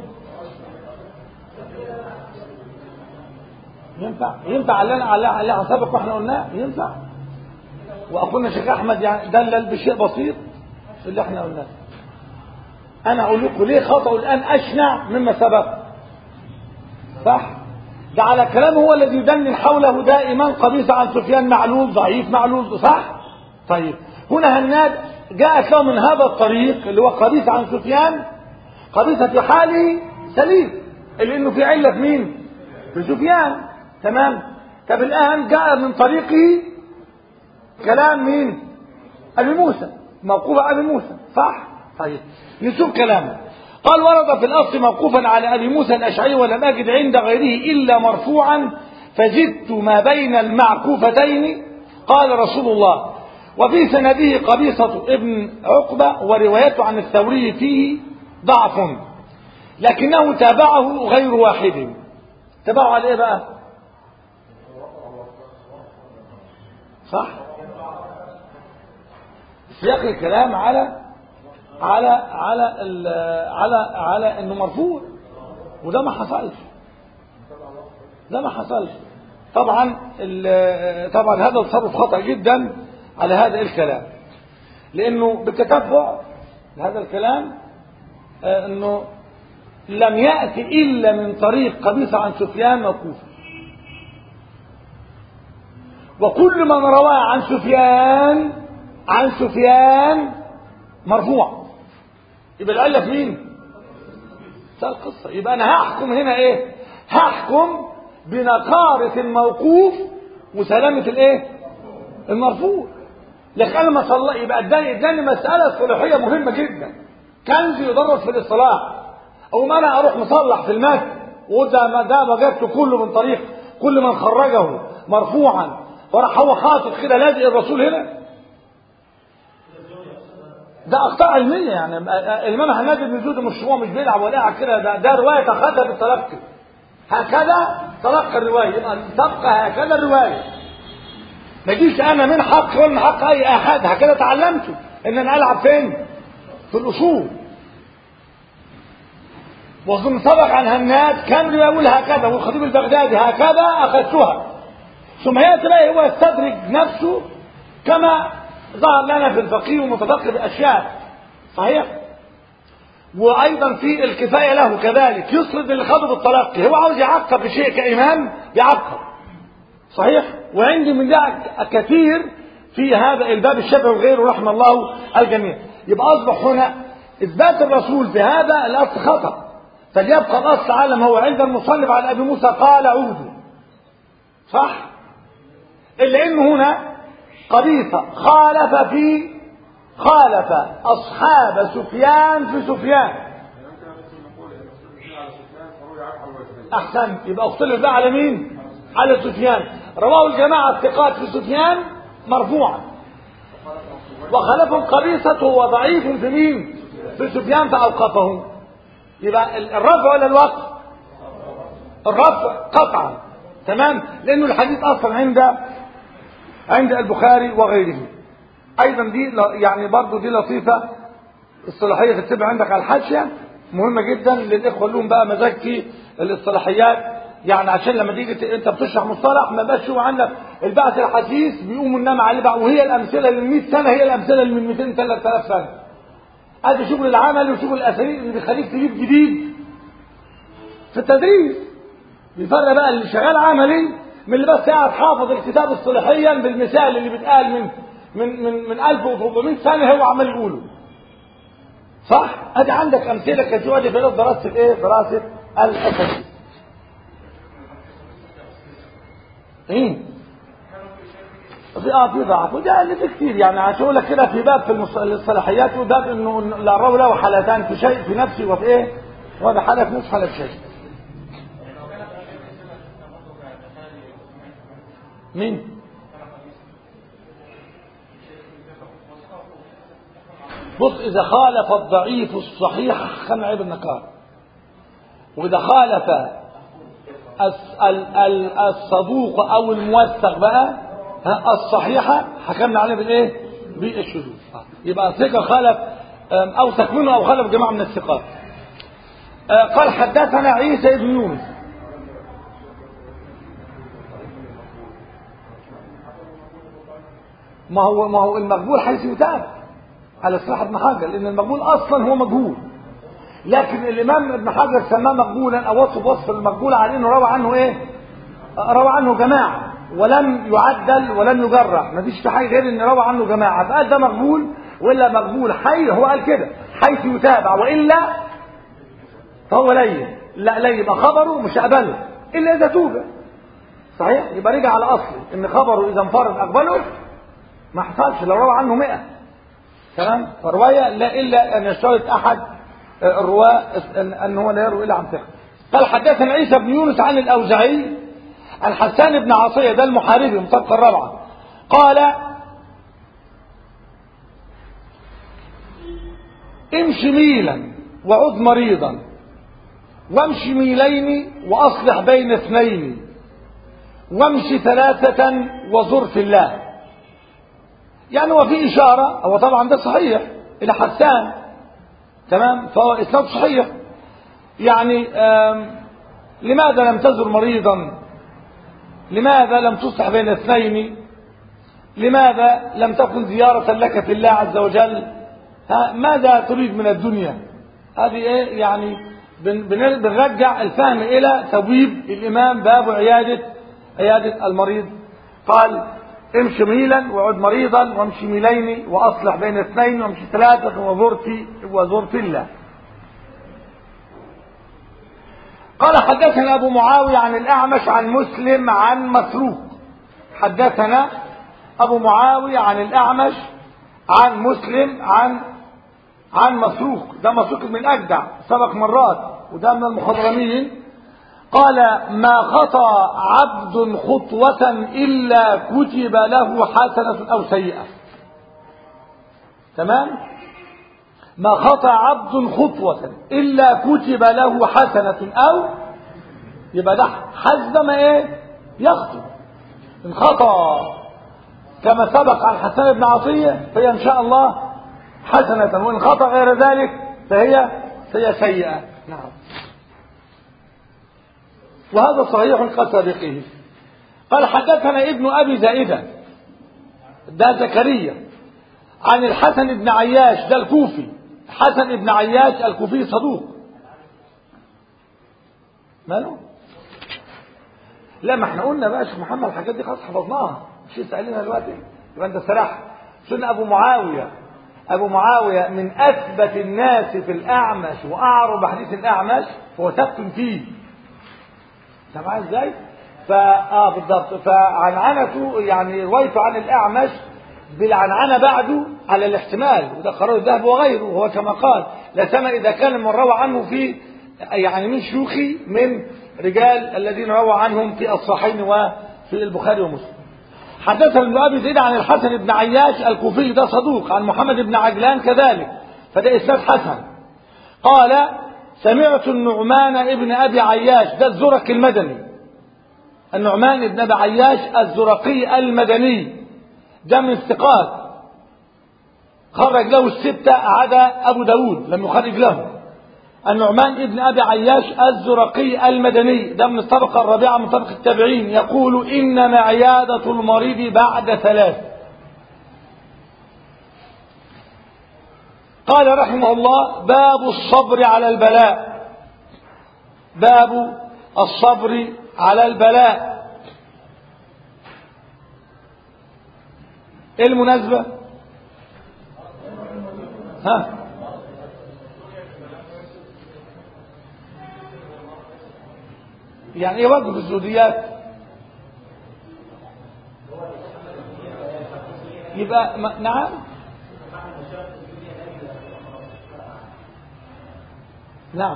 ينفع ينفع اللي على اللي سبق واحنا قلناه ينفع واخونا الشيخ احمد يعني دلل بشيء بسيط في اللي احنا قلناه انا اقول لكم ليه خطأ الان اشنع مما سبق صح ده على كلام هو الذي يدلل حوله دائما قبيص عن سفيان معلول ضعيف معلول صح طيب هنا هناد جاءت له من هذا الطريق اللي هو قبيص عن سفيان قبيصة في حاله سليم اللي انه في علة في مين في سفيان تمام طب الان جاء من طريقه كلام مين ابي موسى موقوف ابي موسى صح طيب نشوف كلامه قال ورد في الاصل موقوفا على ابي موسى الاشعري ولم اجد عند غيره الا مرفوعا فزدت ما بين المعكوفتين قال رسول الله وفي سنده قبيصة ابن عقبة وروايته عن الثوري فيه ضعف لكنه تابعه غير واحد تابعه على ايه بقى صح سياق الكلام على على على على على انه مرفوع وده ما حصلش ده ما حصلش طبعا طبعا هذا تصرف خطأ جدا على هذا الكلام لانه بالتتبع هذا الكلام انه لم يأتي الا من طريق قبيصة عن سفيان موقوفا وكل من روى عن سفيان عن سفيان مرفوع يبقى العله في مين ده القصه يبقى انا هحكم هنا ايه هحكم بنقارة الموقوف وسلامة الايه المرفوع لكن انا ما صلى يبقى اداني اداني مسألة صلاحية مهمة جدا كنز يدرس في الاصطلاح او ما انا اروح مصلح في المتن وده ما ده وجدته كله من طريق كل من خرجه مرفوعا وراح هو حاطط كده لازق الرسول هنا ده اخطاء علميه يعني الامام حماد بن زود مش هو مش بيلعب ولا قاعد كده ده, ده روايه اخذها بالتلقي هكذا تلقى الروايه يبقى تبقى هكذا الروايه ما يجيش انا من حق ولا من حق اي احد هكذا اتعلمته ان انا العب فين في الاصول وظن سبق عن هناد كان يقول هكذا والخطيب البغدادي هكذا اخذتها ثم ياتي بقى هو يستدرج نفسه كما ظهر لنا في الفقيه ومتفقه باشياء صحيح وايضا في الكفايه له كذلك يسرد اللي خده بالتلقي هو عاوز يعقب بشيء كامام يعقب صحيح وعندي من ده كثير في هذا الباب الشافعي وغيره رحم الله الجميع يبقى اصبح هنا اثبات الرسول في هذا الاصل خطا فليبقى الاصل على ما هو عند المصنف على ابي موسى قال عودوا صح الا انه هنا قبيصة خالف في خالف أصحاب سفيان في سفيان أحسن يبقى اختلف بقى على مين على سفيان رواه الجماعة الثقات في سفيان مرفوعا وخلفهم قبيصة هو ضعيف في مين في سفيان فأوقفه يبقى الرفع ولا الوقف الرفع قطعا تمام لأنه الحديث أصلا عند عند البخاري وغيره ايضا دي يعني برضو دي لطيفة الصلاحية تكتبها عندك على الحاشية مهمة جدا للاخوة لهم بقى مزاج في الاصطلاحيات يعني عشان لما تيجي انت بتشرح مصطلح ما بقاش هو عندك البعث الحديث بيقوموا النام عليه بقى وهي الامثله لل 100 سنه هي الامثله اللي من 200 3000 سنه ادي شغل العمل وشغل الاساليب اللي بيخليك تجيب جديد في التدريس بيفرق بقى اللي شغال عملي من اللي بس قاعد حافظ الكتاب اصطلاحيا بالمثال اللي بيتقال من من من من 1400 سنه هو عمال يقوله صح ادي عندك امثله كثيره دي في دراسه الايه دراسه الاساليب ايه في اه في ضعف وده اللي في كتير يعني عشان اقول لك كده في باب في الصلاحيات وباب انه لا رو له حالتان في شيء في نفسي وفي ايه وهذا حاله في نصف حاله في شيء مين بص إذا خالف الضعيف الصحيح حكمنا عليه بالنكار وإذا خالف الس- ال- ال- الصدوق أو الموثق بقى ها، الصحيحة حكمنا عليه بالإيه؟ بالشذوذ آه. يبقى ثقة خالف أم، أوثق منه أو خالف جماعة من الثقات آه، قال حدثنا عيسى بن يونس ما هو ما هو المقبول حيث يتابع على صلاح ابن حجر لان المقبول اصلا هو مجهول لكن الامام ابن حجر سماه مقبولا او وصف وصف المقبول على انه روى عنه ايه روى عنه جماعه ولم يعدل ولم يجرح ما فيش في حاجه غير ان روى عنه جماعه فقال ده مقبول ولا مقبول حي هو قال كده حيث يتابع والا فهو لين لا لين يبقى خبره مش هقبله الا اذا توبه صحيح يبقى رجع على اصله ان خبره اذا انفرد اقبله ما حصلش لو روى عنه 100 تمام فروايه لا الا ان يشترط احد الرواه ان أن هو لا يروي الا عن ثقه قال حدثنا عيسى بن يونس عن الاوزاعي عن حسان بن عاصيه ده المحاربي من الطبقه الرابعه قال امش ميلا وعد مريضا وامش ميلين واصلح بين اثنين وامش ثلاثة وزر في الله يعني هو في إشارة هو طبعا ده صحيح إلى حسان تمام فهو إسناد صحيح يعني آم، لماذا لم تزر مريضا لماذا لم تصلح بين اثنين لماذا لم تكن زيارة لك في الله عز وجل ها ماذا تريد من الدنيا هذه ايه يعني بن- بن- بنرجع الفهم الى تبويب الامام باب عيادة عيادة المريض قال امشي ميلا وعد مريضا وامشي ميلين واصلح بين اثنين وامشي ثلاثة وزرت وزرت الله قال حدثنا ابو معاوية عن الاعمش عن مسلم عن مسروق حدثنا ابو معاوية عن الاعمش عن مسلم عن عن مسروق ده مسروق من اجدع سبق مرات وده من المخضرمين قال ما خطى عبد خطوة إلا كتب له حسنة أو سيئة تمام ما خطى عبد خطوة إلا كتب له حسنة أو يبقى ده حزم ايه يخطو ان خطأ كما سبق عن حسان بن عطية فهي ان شاء الله حسنة وان خطأ غير ذلك فهي فهي سيئة نعم وهذا صحيح كسابقه قال حدثنا ابن ابي زائدة ده زكريا عن الحسن بن عياش ده الكوفي حسن بن عياش الكوفي صدوق ماله لا ما احنا قلنا بقى شيخ محمد الحاجات دي خلاص حفظناها مش تسالنا دلوقتي يبقى انت سرحت سنة ابو معاويه ابو معاويه من اثبت الناس في الاعمش واعرب حديث الاعمش فهو ثبت فيه انت معايا ازاي؟ فا اه بالضبط فعنعنته يعني روايته عن الاعمش بالعنعنه بعده على الاحتمال وده قرار الذهب وغيره وهو كما قال لا سما اذا كان من روى عنه في يعني من شيوخي من رجال الذين روى عنهم في الصحيحين وفي البخاري ومسلم حدثنا ابن ابي زيد عن الحسن بن عياش الكوفي ده صدوق عن محمد بن عجلان كذلك فده اسناد حسن قال سمعت النعمان ابن ابي عياش ده الزرقي المدني النعمان ابن ابي عياش الزرقي المدني ده من الثقات خرج له الستة عدا أبو داود لم يخرج له النعمان ابن أبي عياش الزرقي المدني ده من الطبقة الرابعة من طبقة التابعين يقول إنما عيادة المريض بعد ثلاث قال رحمه الله باب الصبر على البلاء باب الصبر على البلاء ايه المناسبة ها يعني ايه وجه في الزوديات يبقى ما نعم نعم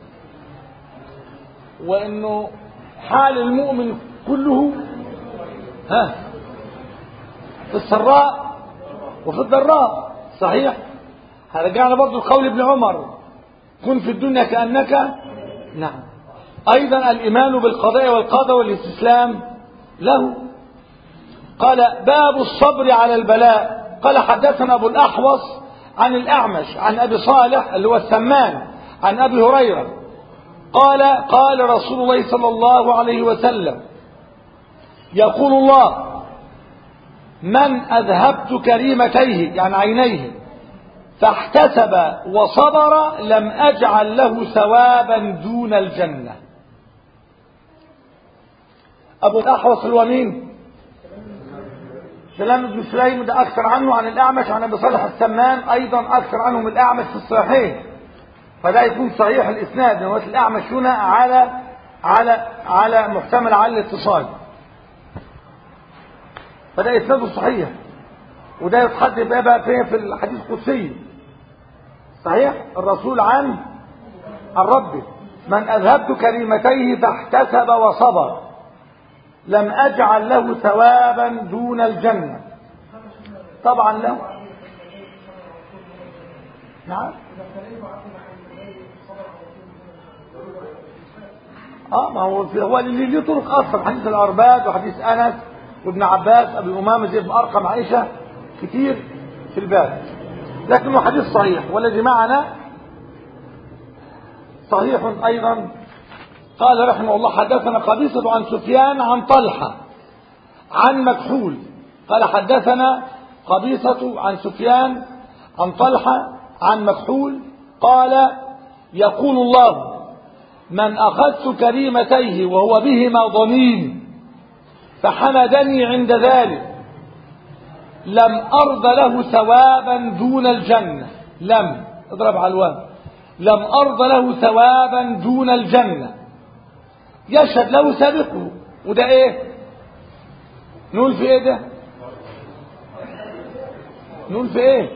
وانه حال المؤمن كله ها في السراء وفي الضراء صحيح هرجعنا برضو لقول ابن عمر كن في الدنيا كأنك نعم أيضا الإيمان بالقضاء والقدر والاستسلام له قال باب الصبر على البلاء قال حدثنا أبو الأحوص عن الأعمش عن أبي صالح اللي هو السمان عن أبي هريرة قال قال رسول الله صلى الله عليه وسلم يقول الله من أذهبت كريمتيه يعني عينيه فاحتسب وصبر لم أجعل له ثوابا دون الجنة أبو الأحوص هو مين؟ سلام بن سليم ده أكثر عنه عن الأعمش عن أبي صالح السمان أيضا أكثر عنه من الأعمش في الصحيحين فده يكون صحيح الإسناد لأن الأعمش هنا على على على محتمل على الاتصال فده إسناده صحيح وده يتحدث بقى فين في الحديث القدسي صحيح الرسول عن عن ربه من أذهبت كلمتيه فاحتسب وصبر لم أجعل له ثوابا دون الجنة طبعا لا نعم اه ما هو هو اللي ليه طرق اصلا حديث الارباد وحديث انس وابن عباس ابي امامه زي ابن ارقم عائشه كتير في الباب لكنه حديث صحيح والذي معنا صحيح ايضا قال رحمه الله حدثنا قبيصة عن سفيان عن طلحة عن مكحول قال حدثنا قبيصة عن سفيان عن طلحة عن مكحول قال يقول الله من أخذت كريمتيه وهو بهما ضمين فحمدني عند ذلك لم أرض له ثوابا دون الجنة لم اضرب على الوان لم أرض له ثوابا دون الجنة يشهد له سابقه وده ايه نقول في ايه ده نقول في ايه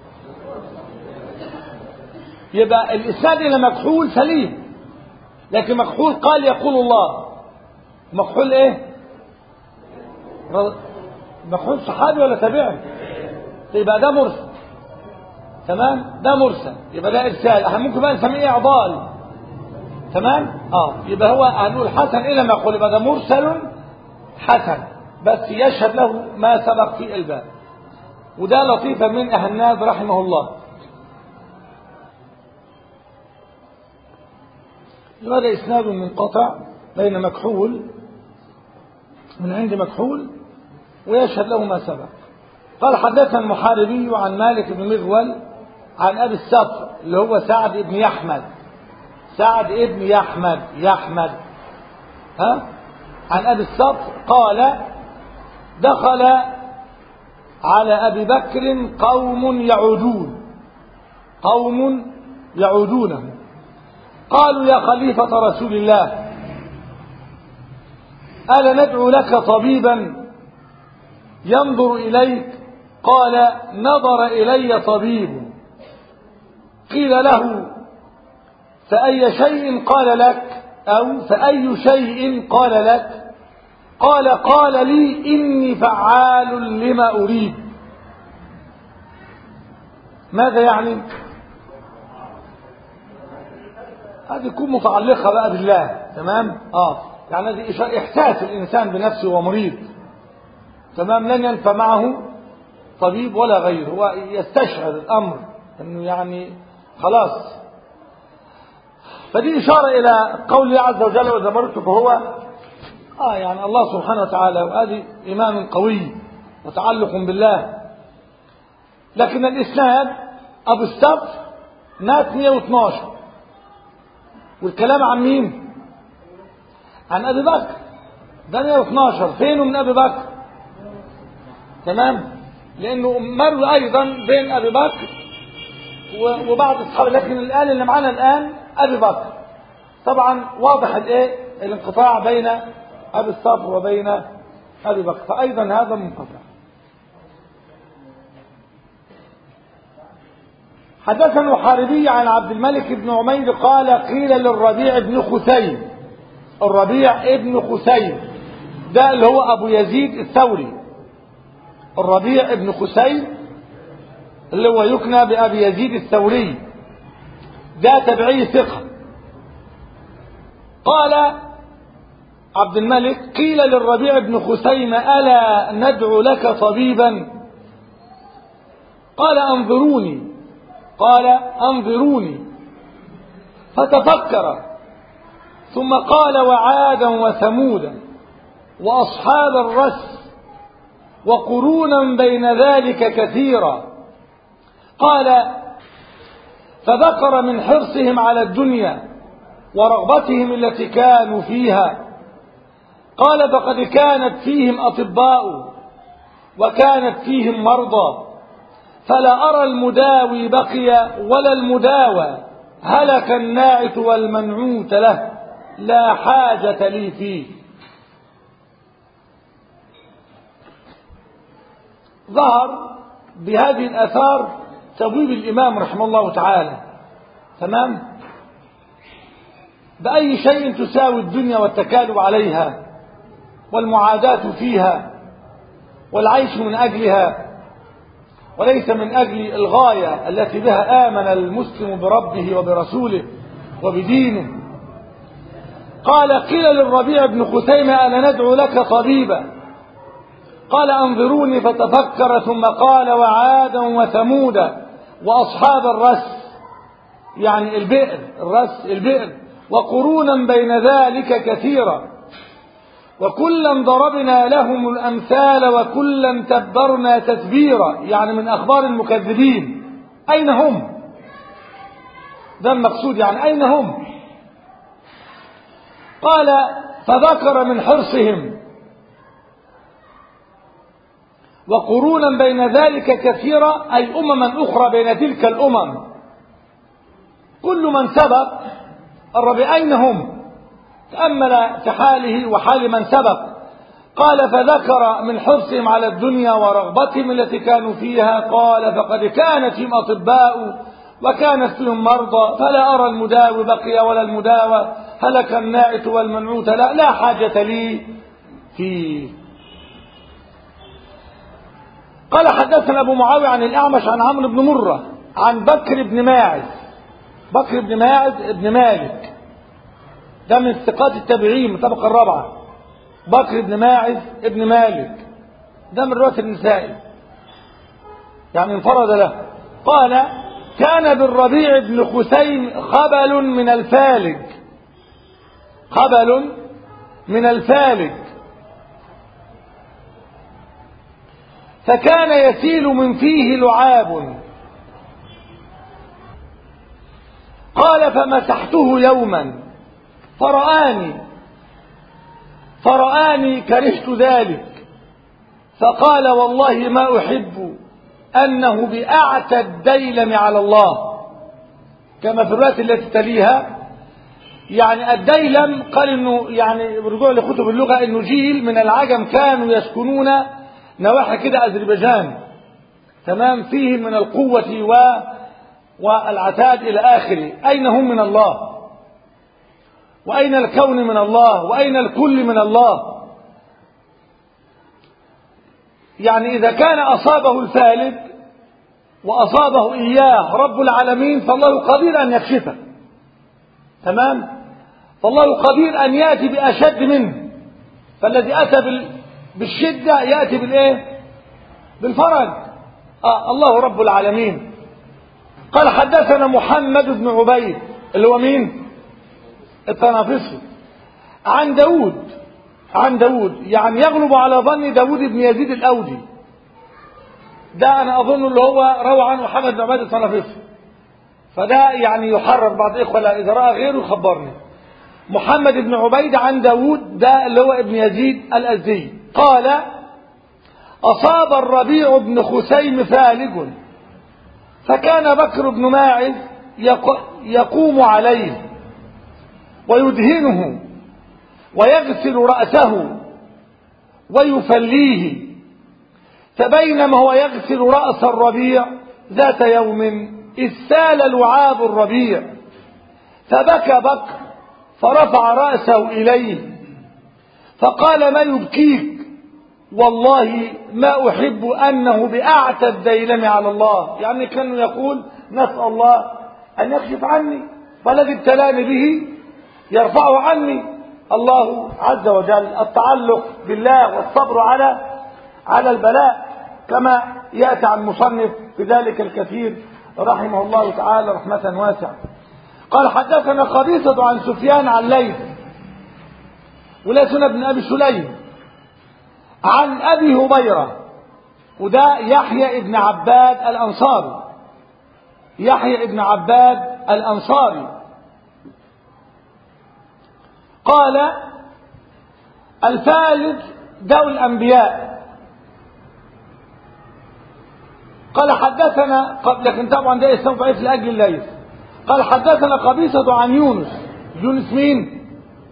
يبقى الاسناد الى مكحول سليم لكن مكحول قال يقول الله مكحول ايه مكحول صحابي ولا تابعي يبقى ده مرسل تمام ده مرسل يبقى ده ارسال احنا ممكن بقى نسميه اعضال تمام اه يبقى هو هنقول حسن الى ما يقول يبقى ده مرسل حسن بس يشهد له ما سبق في الباب وده لطيفه من اهناد رحمه الله هذا اسناد منقطع بين مكحول من عند مكحول ويشهد له ما سبق قال حدثنا المحاربي عن مالك بن مغول عن ابي السفر اللي هو سعد بن يحمد سعد ابن يحمد يحمد ها عن ابي السفر قال دخل على ابي بكر قوم يعودون قوم يعودونه قالوا يا خليفة رسول الله ألا ندعو لك طبيبا ينظر إليك قال نظر إلي طبيب قيل له فأي شيء قال لك أو فأي شيء قال لك قال قال لي إني فعال لما أريد ماذا يعني هذه تكون متعلقة بقى بالله تمام اه يعني هذه إحساس الإنسان بنفسه ومريض تمام لن ينفع معه طبيب ولا غيره هو يستشعر الأمر أنه يعني خلاص فدي إشارة إلى قول الله عز وجل وإذا مرت فهو آه يعني الله سبحانه وتعالى وهذه إيمان قوي وتعلق بالله لكن الإسناد أبو السبت مات 112 والكلام عن مين عن أبي بكر ده 112 فينه من أبي بكر تمام لأنه مر أيضا بين أبي بكر وبعض الصحابة لكن الآن اللي معانا الآن أبي بكر طبعا واضح الايه الانقطاع بين أبي الصبر وبين أبي بكر فأيضا هذا منقطع حدثنا حاربي عن عبد الملك بن عمير قال قيل للربيع بن خثيم الربيع ابن خثيم ده اللي هو أبو يزيد الثوري الربيع ابن خثيم اللي هو يكنى بأبي يزيد الثوري ده تبعي ثقة قال عبد الملك قيل للربيع بن خسيمة ألا ندعو لك طبيبا قال أنظروني قال أنظروني فتفكر ثم قال وعادا وثمودا وأصحاب الرس وقرونا بين ذلك كثيرا قال فذكر من حرصهم على الدنيا ورغبتهم التي كانوا فيها قال فقد كانت فيهم أطباء وكانت فيهم مرضى فلا أرى المداوي بقي ولا المداوى هلك الناعت والمنعوت له لا حاجة لي فيه ظهر بهذه الآثار تبويب الإمام رحمه الله تعالى تمام بأي شيء تساوي الدنيا والتكالب عليها والمعاداة فيها والعيش من أجلها وليس من أجل الغاية التي بها آمن المسلم بربه وبرسوله وبدينه قال قيل للربيع بن خثيمة أنا ندعو لك طبيبا قال أنظروني فتفكر ثم قال وعادا وثمودا وأصحاب الرس يعني البئر الرس البئر وقرونا بين ذلك كثيرا وكلا ضربنا لهم الأمثال وكلا تبرنا تتبيرا يعني من أخبار المكذبين أين هم ده المقصود يعني أين هم قال فذكر من حرصهم وقرونا بين ذلك كثيرا أي أمما أخرى بين تلك الأمم كل من سبق الربي أين هم تأمل في حاله وحال من سبق قال فذكر من حرصهم على الدنيا ورغبتهم التي كانوا فيها قال فقد كانت فيهم أطباء وكانت فيهم مرضى فلا أرى المداوي بقي ولا المداوى هلك الناعت والمنعوت لا لا حاجة لي فيه قال حدثنا أبو معاوية عن الأعمش عن عمرو بن مرة عن بكر بن ماعز بكر بن ماعز بن مالك ده من ثقات التابعين من الطبقة الرابعة بكر بن ماعز ابن مالك ده من رواية النسائي يعني انفرد له قال كان بالربيع بن خثيم خبل من الفالج خبل من الفالج فكان يسيل من فيه لعاب قال فمسحته يوما فرآني فرآني كرهت ذلك فقال والله ما أحب أنه بأعتى الديلم على الله كما في الرواية التي تليها يعني الديلم قال انه يعني رجوع لكتب اللغة انه جيل من العجم كانوا يسكنون نواحي كده أذربيجان تمام فيه من القوة و والعتاد إلى آخره أين هم من الله وأين الكون من الله وأين الكل من الله يعني إذا كان أصابه الفالج وأصابه إياه رب العالمين فالله قدير أن يكشفه تمام فالله قدير أن يأتي بأشد منه فالذي أتى بالشدة يأتي بالإيه بالفرج آه الله رب العالمين قال حدثنا محمد بن عبيد اللي هو مين التنافسي عن داود عن داود يعني يغلب على ظن داود بن يزيد الأودي ده أنا أظن اللي هو روى عنه محمد بن عبيد التنافسي فده يعني يحرر بعض إخوة إذا رأى غيره يخبرني محمد بن عبيد عن داود ده اللي هو ابن يزيد الأزدي قال أصاب الربيع بن خسيم فالج فكان بكر بن ماعز يقوم عليه ويدهنه ويغسل رأسه ويفليه فبينما هو يغسل رأس الربيع ذات يوم إذ سال لعاب الربيع فبكى بكر فرفع رأسه إليه فقال ما يبكيك والله ما أحب أنه بأعتى الديلم على الله يعني كان يقول نسأل الله أن يكشف عني فالذي ابتلاني به يرفعه عني الله عز وجل التعلق بالله والصبر على على البلاء كما يأتي عن مصنف في ذلك الكثير رحمه الله تعالى رحمة واسعة قال حدثنا قبيصة عن سفيان عن ليث وليسنا بن أبي سليم عن أبي هبيرة وده يحيى ابن عباد الأنصاري يحيى ابن عباد الأنصاري قال الفالج داء الأنبياء قال حدثنا لكن طبعا ده اسمه ضعيف لأجل الليث قال حدثنا قبيصة عن يونس يونس مين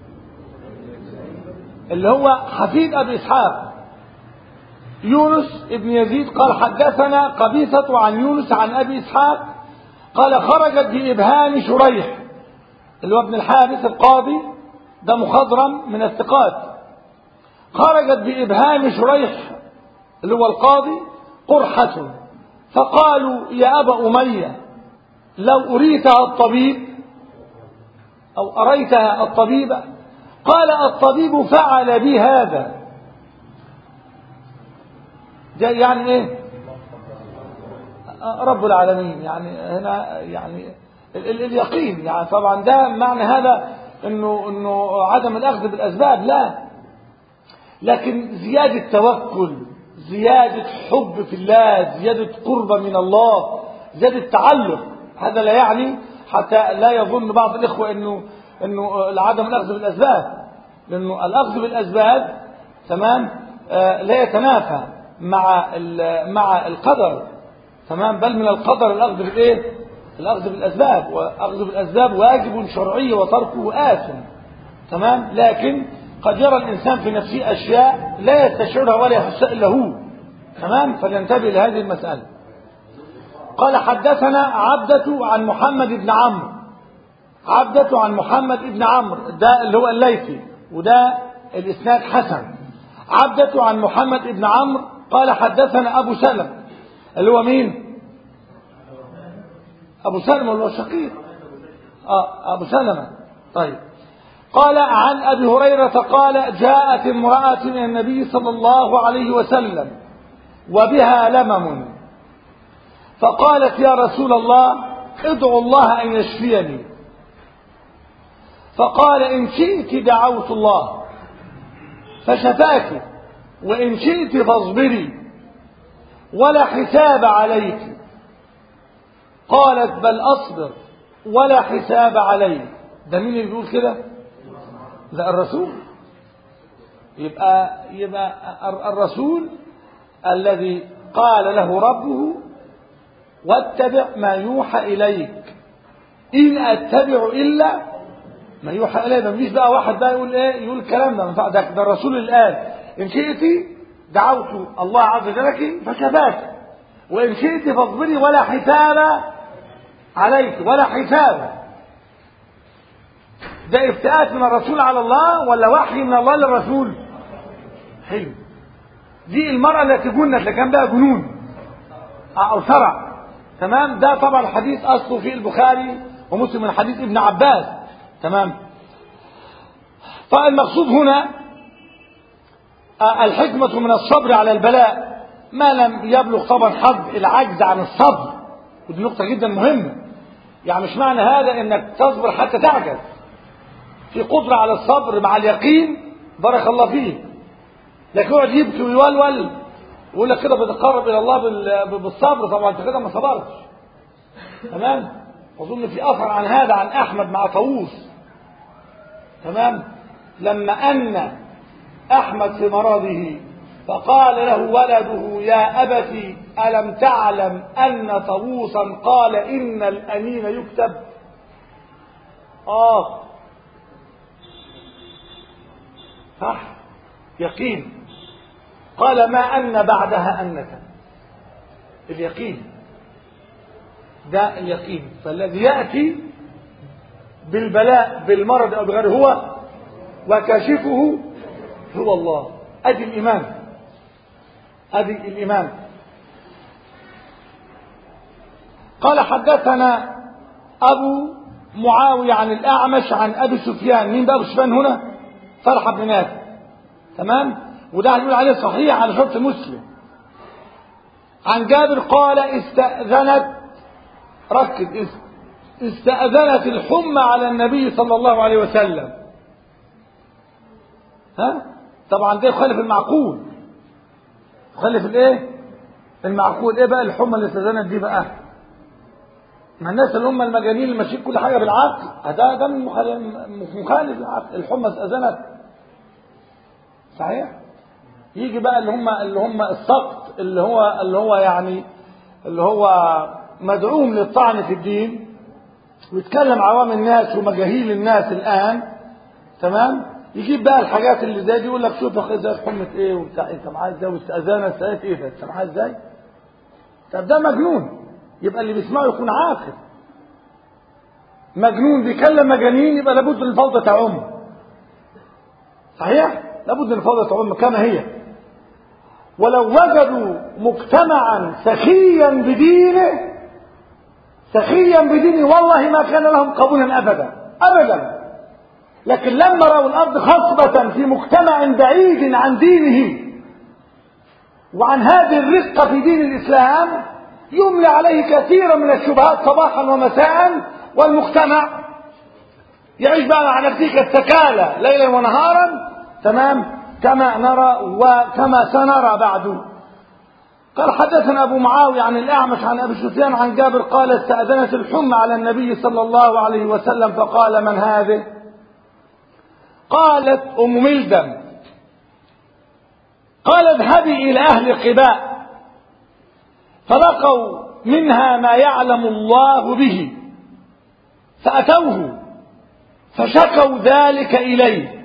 اللي هو حفيد أبي إسحاق يونس ابن يزيد قال حدثنا قبيصة عن يونس عن أبي إسحاق قال خرجت بإبهام شريح اللي هو ابن الحارث القاضي ده مخضرم من الثقات خرجت بإبهام شريح اللي هو القاضي قرحة فقالوا يا أبا أمية لو أريتها الطبيب أو أريتها الطبيب قال الطبيب فعل بي هذا يعني ايه رب العالمين يعني هنا يعني ال ال اليقين يعني طبعا ده معنى هذا انه انه عدم الاخذ بالاسباب لا لكن زياده توكل زياده حب في الله زياده قرب من الله زياده تعلق هذا لا يعني حتى لا يظن بعض الاخوه انه انه عدم الاخذ بالاسباب لانه الاخذ بالاسباب تمام آه لا يتنافى مع مع القدر تمام بل من القدر الاخذ بالايه الاخذ بالاسباب واخذ بالاسباب واجب شرعي وتركه آثم تمام لكن قد يرى الانسان في نفسه اشياء لا يستشعرها ولا يحسها الا هو تمام فلينتبه لهذه المساله قال حدثنا عبدة عن محمد بن عمرو عبدة عن محمد بن عمرو ده اللي هو الليثي وده الاسناد حسن عبدة عن محمد بن عمرو قال حدثنا أبو سلم اللي هو مين أبو سلمة اللي هو الشقيق آه أبو سلمة طيب قال عن أبي هريرة قال جاءت امرأة من النبي صلى الله عليه وسلم وبها لمم فقالت يا رسول الله ادعو الله أن يشفيني فقال إن شئت دعوت الله فشفاك وإن شئت فاصبري ولا حساب عليك قالت بل أصبر ولا حساب عليك ده مين اللي بيقول كده ده الرسول يبقى يبقى الرسول الذي قال له ربه واتبع ما يوحى إليك إن أتبع إلا ما يوحى إليه ما فيش بقى واحد بقى يقول إيه يقول الكلام ده ده, ده الرسول الآن إن شئت دعوت الله عز وجل فشفاك وإن شئت فاصبري ولا حساب عليك ولا حساب ده افتاءات من الرسول على الله ولا وحي من الله للرسول حلو دي المرأة التي جنت لكان بها جنون أو شرع تمام ده طبعا الحديث أصله في البخاري ومسلم من حديث ابن عباس تمام فالمقصود هنا الحكمة من الصبر على البلاء ما لم يبلغ طبعا حد العجز عن الصبر ودي نقطة جدا مهمة يعني مش معنى هذا انك تصبر حتى تعجز في قدرة على الصبر مع اليقين بارك الله فيه لكن يقعد يبكي ويولول ويقول لك كده بتقرب الى الله بالصبر طبعا انت كده ما صبرتش تمام اظن في اثر عن هذا عن احمد مع طاووس تمام لما ان احمد في مرضه فقال له ولده يا أبت ألم تعلم أن طاووسا قال إن الأمين يكتب آه صح يقين قال ما أن بعدها أنك اليقين ده اليقين فالذي يأتي بالبلاء بالمرض أو بغيره هو وكاشفه هو الله أدي الإيمان ادي الامام قال حدثنا ابو معاويه عن الاعمش عن ابي سفيان مين بقى ابو سفيان هنا طلحه بن نافع تمام وده هنقول عليه صحيح على شرط مسلم عن جابر قال استأذنت ركز استأذنت الحمى على النبي صلى الله عليه وسلم ها طبعا ده يخالف المعقول يخالف الايه المعقول ايه بقى الحمى اللي استأذنت دي بقى ما الناس اللي هم المجانين اللي ماشيين كل حاجه بالعقل ده ده مخالف للعقل الحمى استأذنت صحيح يجي بقى اللي هم اللي هم السقط اللي هو اللي هو يعني اللي هو مدعوم للطعن في الدين ويتكلم عوام الناس ومجاهيل الناس الان تمام يجيب بقى الحاجات اللي زي دي يقول لك شوف يا اخي زي حمة ايه وبتاع انت معاه ازاي واستاذانه سالت ايه انت معاه ازاي طب ده مجنون يبقى اللي بيسمعه يكون عاقل مجنون بيكلم مجانين يبقى لابد ان الفوضى تعم صحيح لابد ان الفوضى تعم كما هي ولو وجدوا مجتمعا سخيا بدينه سخيا بدينه والله ما كان لهم قبولا ابدا ابدا لكن لما راوا الارض خصبة في مجتمع بعيد عن دينه وعن هذه الرقة في دين الاسلام يملى عليه كثيرا من الشبهات صباحا ومساء والمجتمع يعيش بقى مع نفسه كالتكالى ليلا ونهارا تمام كما نرى وكما سنرى بعد قال حدثنا أبو معاوية عن الأعمش عن أبي سفيان عن جابر قال استأذنت الحمى على النبي صلى الله عليه وسلم فقال من هذه قالت أم ملدم قال اذهبي إلى أهل قباء فلقوا منها ما يعلم الله به فأتوه فشكوا ذلك إليه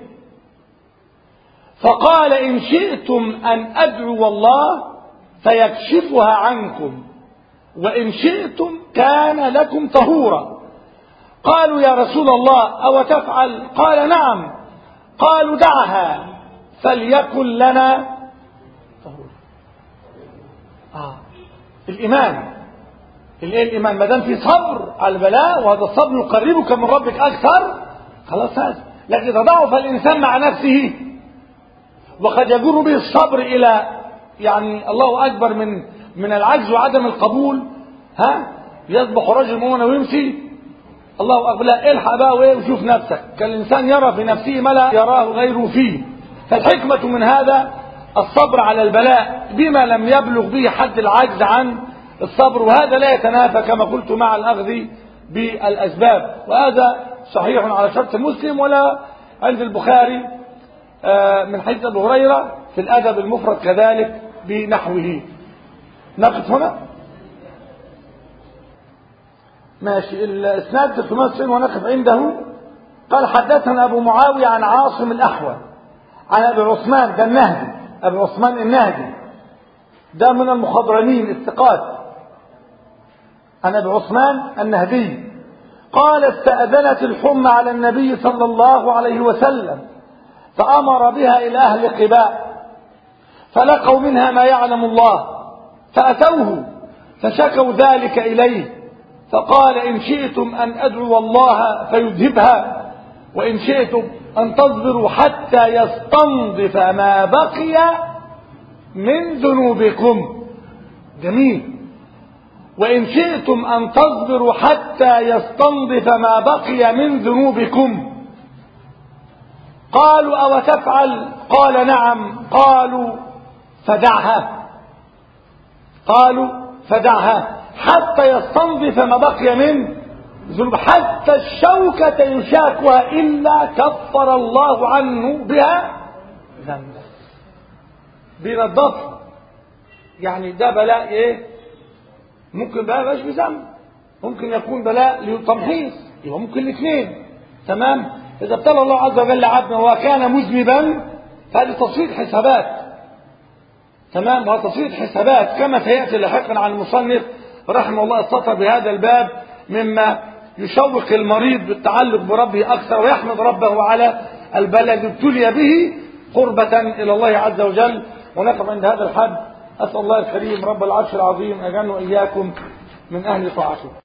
فقال إن شئتم أن أدعو الله فيكشفها عنكم وإن شئتم كان لكم طهورا قالوا يا رسول الله أو تفعل قال نعم قالوا دعها فليكن لنا طهورا آه. الإيمان الايه الايمان ما دام في صبر على البلاء وهذا الصبر يقربك من ربك اكثر خلاص هذا لكن اذا ضعف الانسان مع نفسه وقد يجر به الصبر الى يعني الله اكبر من من العجز وعدم القبول ها يصبح رجل مؤمن ويمشي الله اكبر لا الحق بقى وايه وشوف نفسك كان الانسان يرى في نفسه ما لا يراه غيره فيه فالحكمه من هذا الصبر على البلاء بما لم يبلغ به حد العجز عن الصبر وهذا لا يتنافى كما قلت مع الأخذ بالأسباب وهذا صحيح على شرط مسلم ولا عند البخاري من حديث أبو هريرة في الأدب المفرد كذلك بنحوه نقف هنا ماشي الاسناد 390 ونقف عنده قال حدثنا أبو معاوية عن عاصم الأحول عن أبي عثمان ده النهدي أبي عثمان النهدي ده من المخضرمين الثقات عن ابي عثمان النهدي قال استأذنت الحمى على النبي صلى الله عليه وسلم فأمر بها إلى أهل قباء فلقوا منها ما يعلم الله فأتوه فشكوا ذلك إليه فقال إن شئتم أن أدعو الله فيذهبها وإن شئتم أن تصبروا حتى يستنظف ما بقي من ذنوبكم جميل وإن شئتم أن تصبروا حتى يستنظف ما بقي من ذنوبكم قالوا أو تفعل قال نعم قالوا فدعها قالوا فدعها حتى يستنظف ما بقي من ذنوب حتى الشوكة يشاكها إلا كفر الله عنه بها ذنبا بينضفها يعني ده بلاء ايه ممكن بقى مش بذنب ممكن يكون بلاء لتمحيص يبقى ممكن الاثنين تمام اذا ابتلى الله عز وجل عبدا وكان مذنبا فهذه تصفيه حسابات تمام وهذا تصفيه حسابات كما سياتي لاحقا عن المصنف رحمه الله السطر بهذا الباب مما يشوق المريض بالتعلق بربه اكثر ويحمد ربه على البلاء الذي ابتلي به قربة الى الله عز وجل ونقف عند هذا الحد أسأل الله الكريم رب العرش العظيم أن يجعلنا وإياكم من أهل طاعته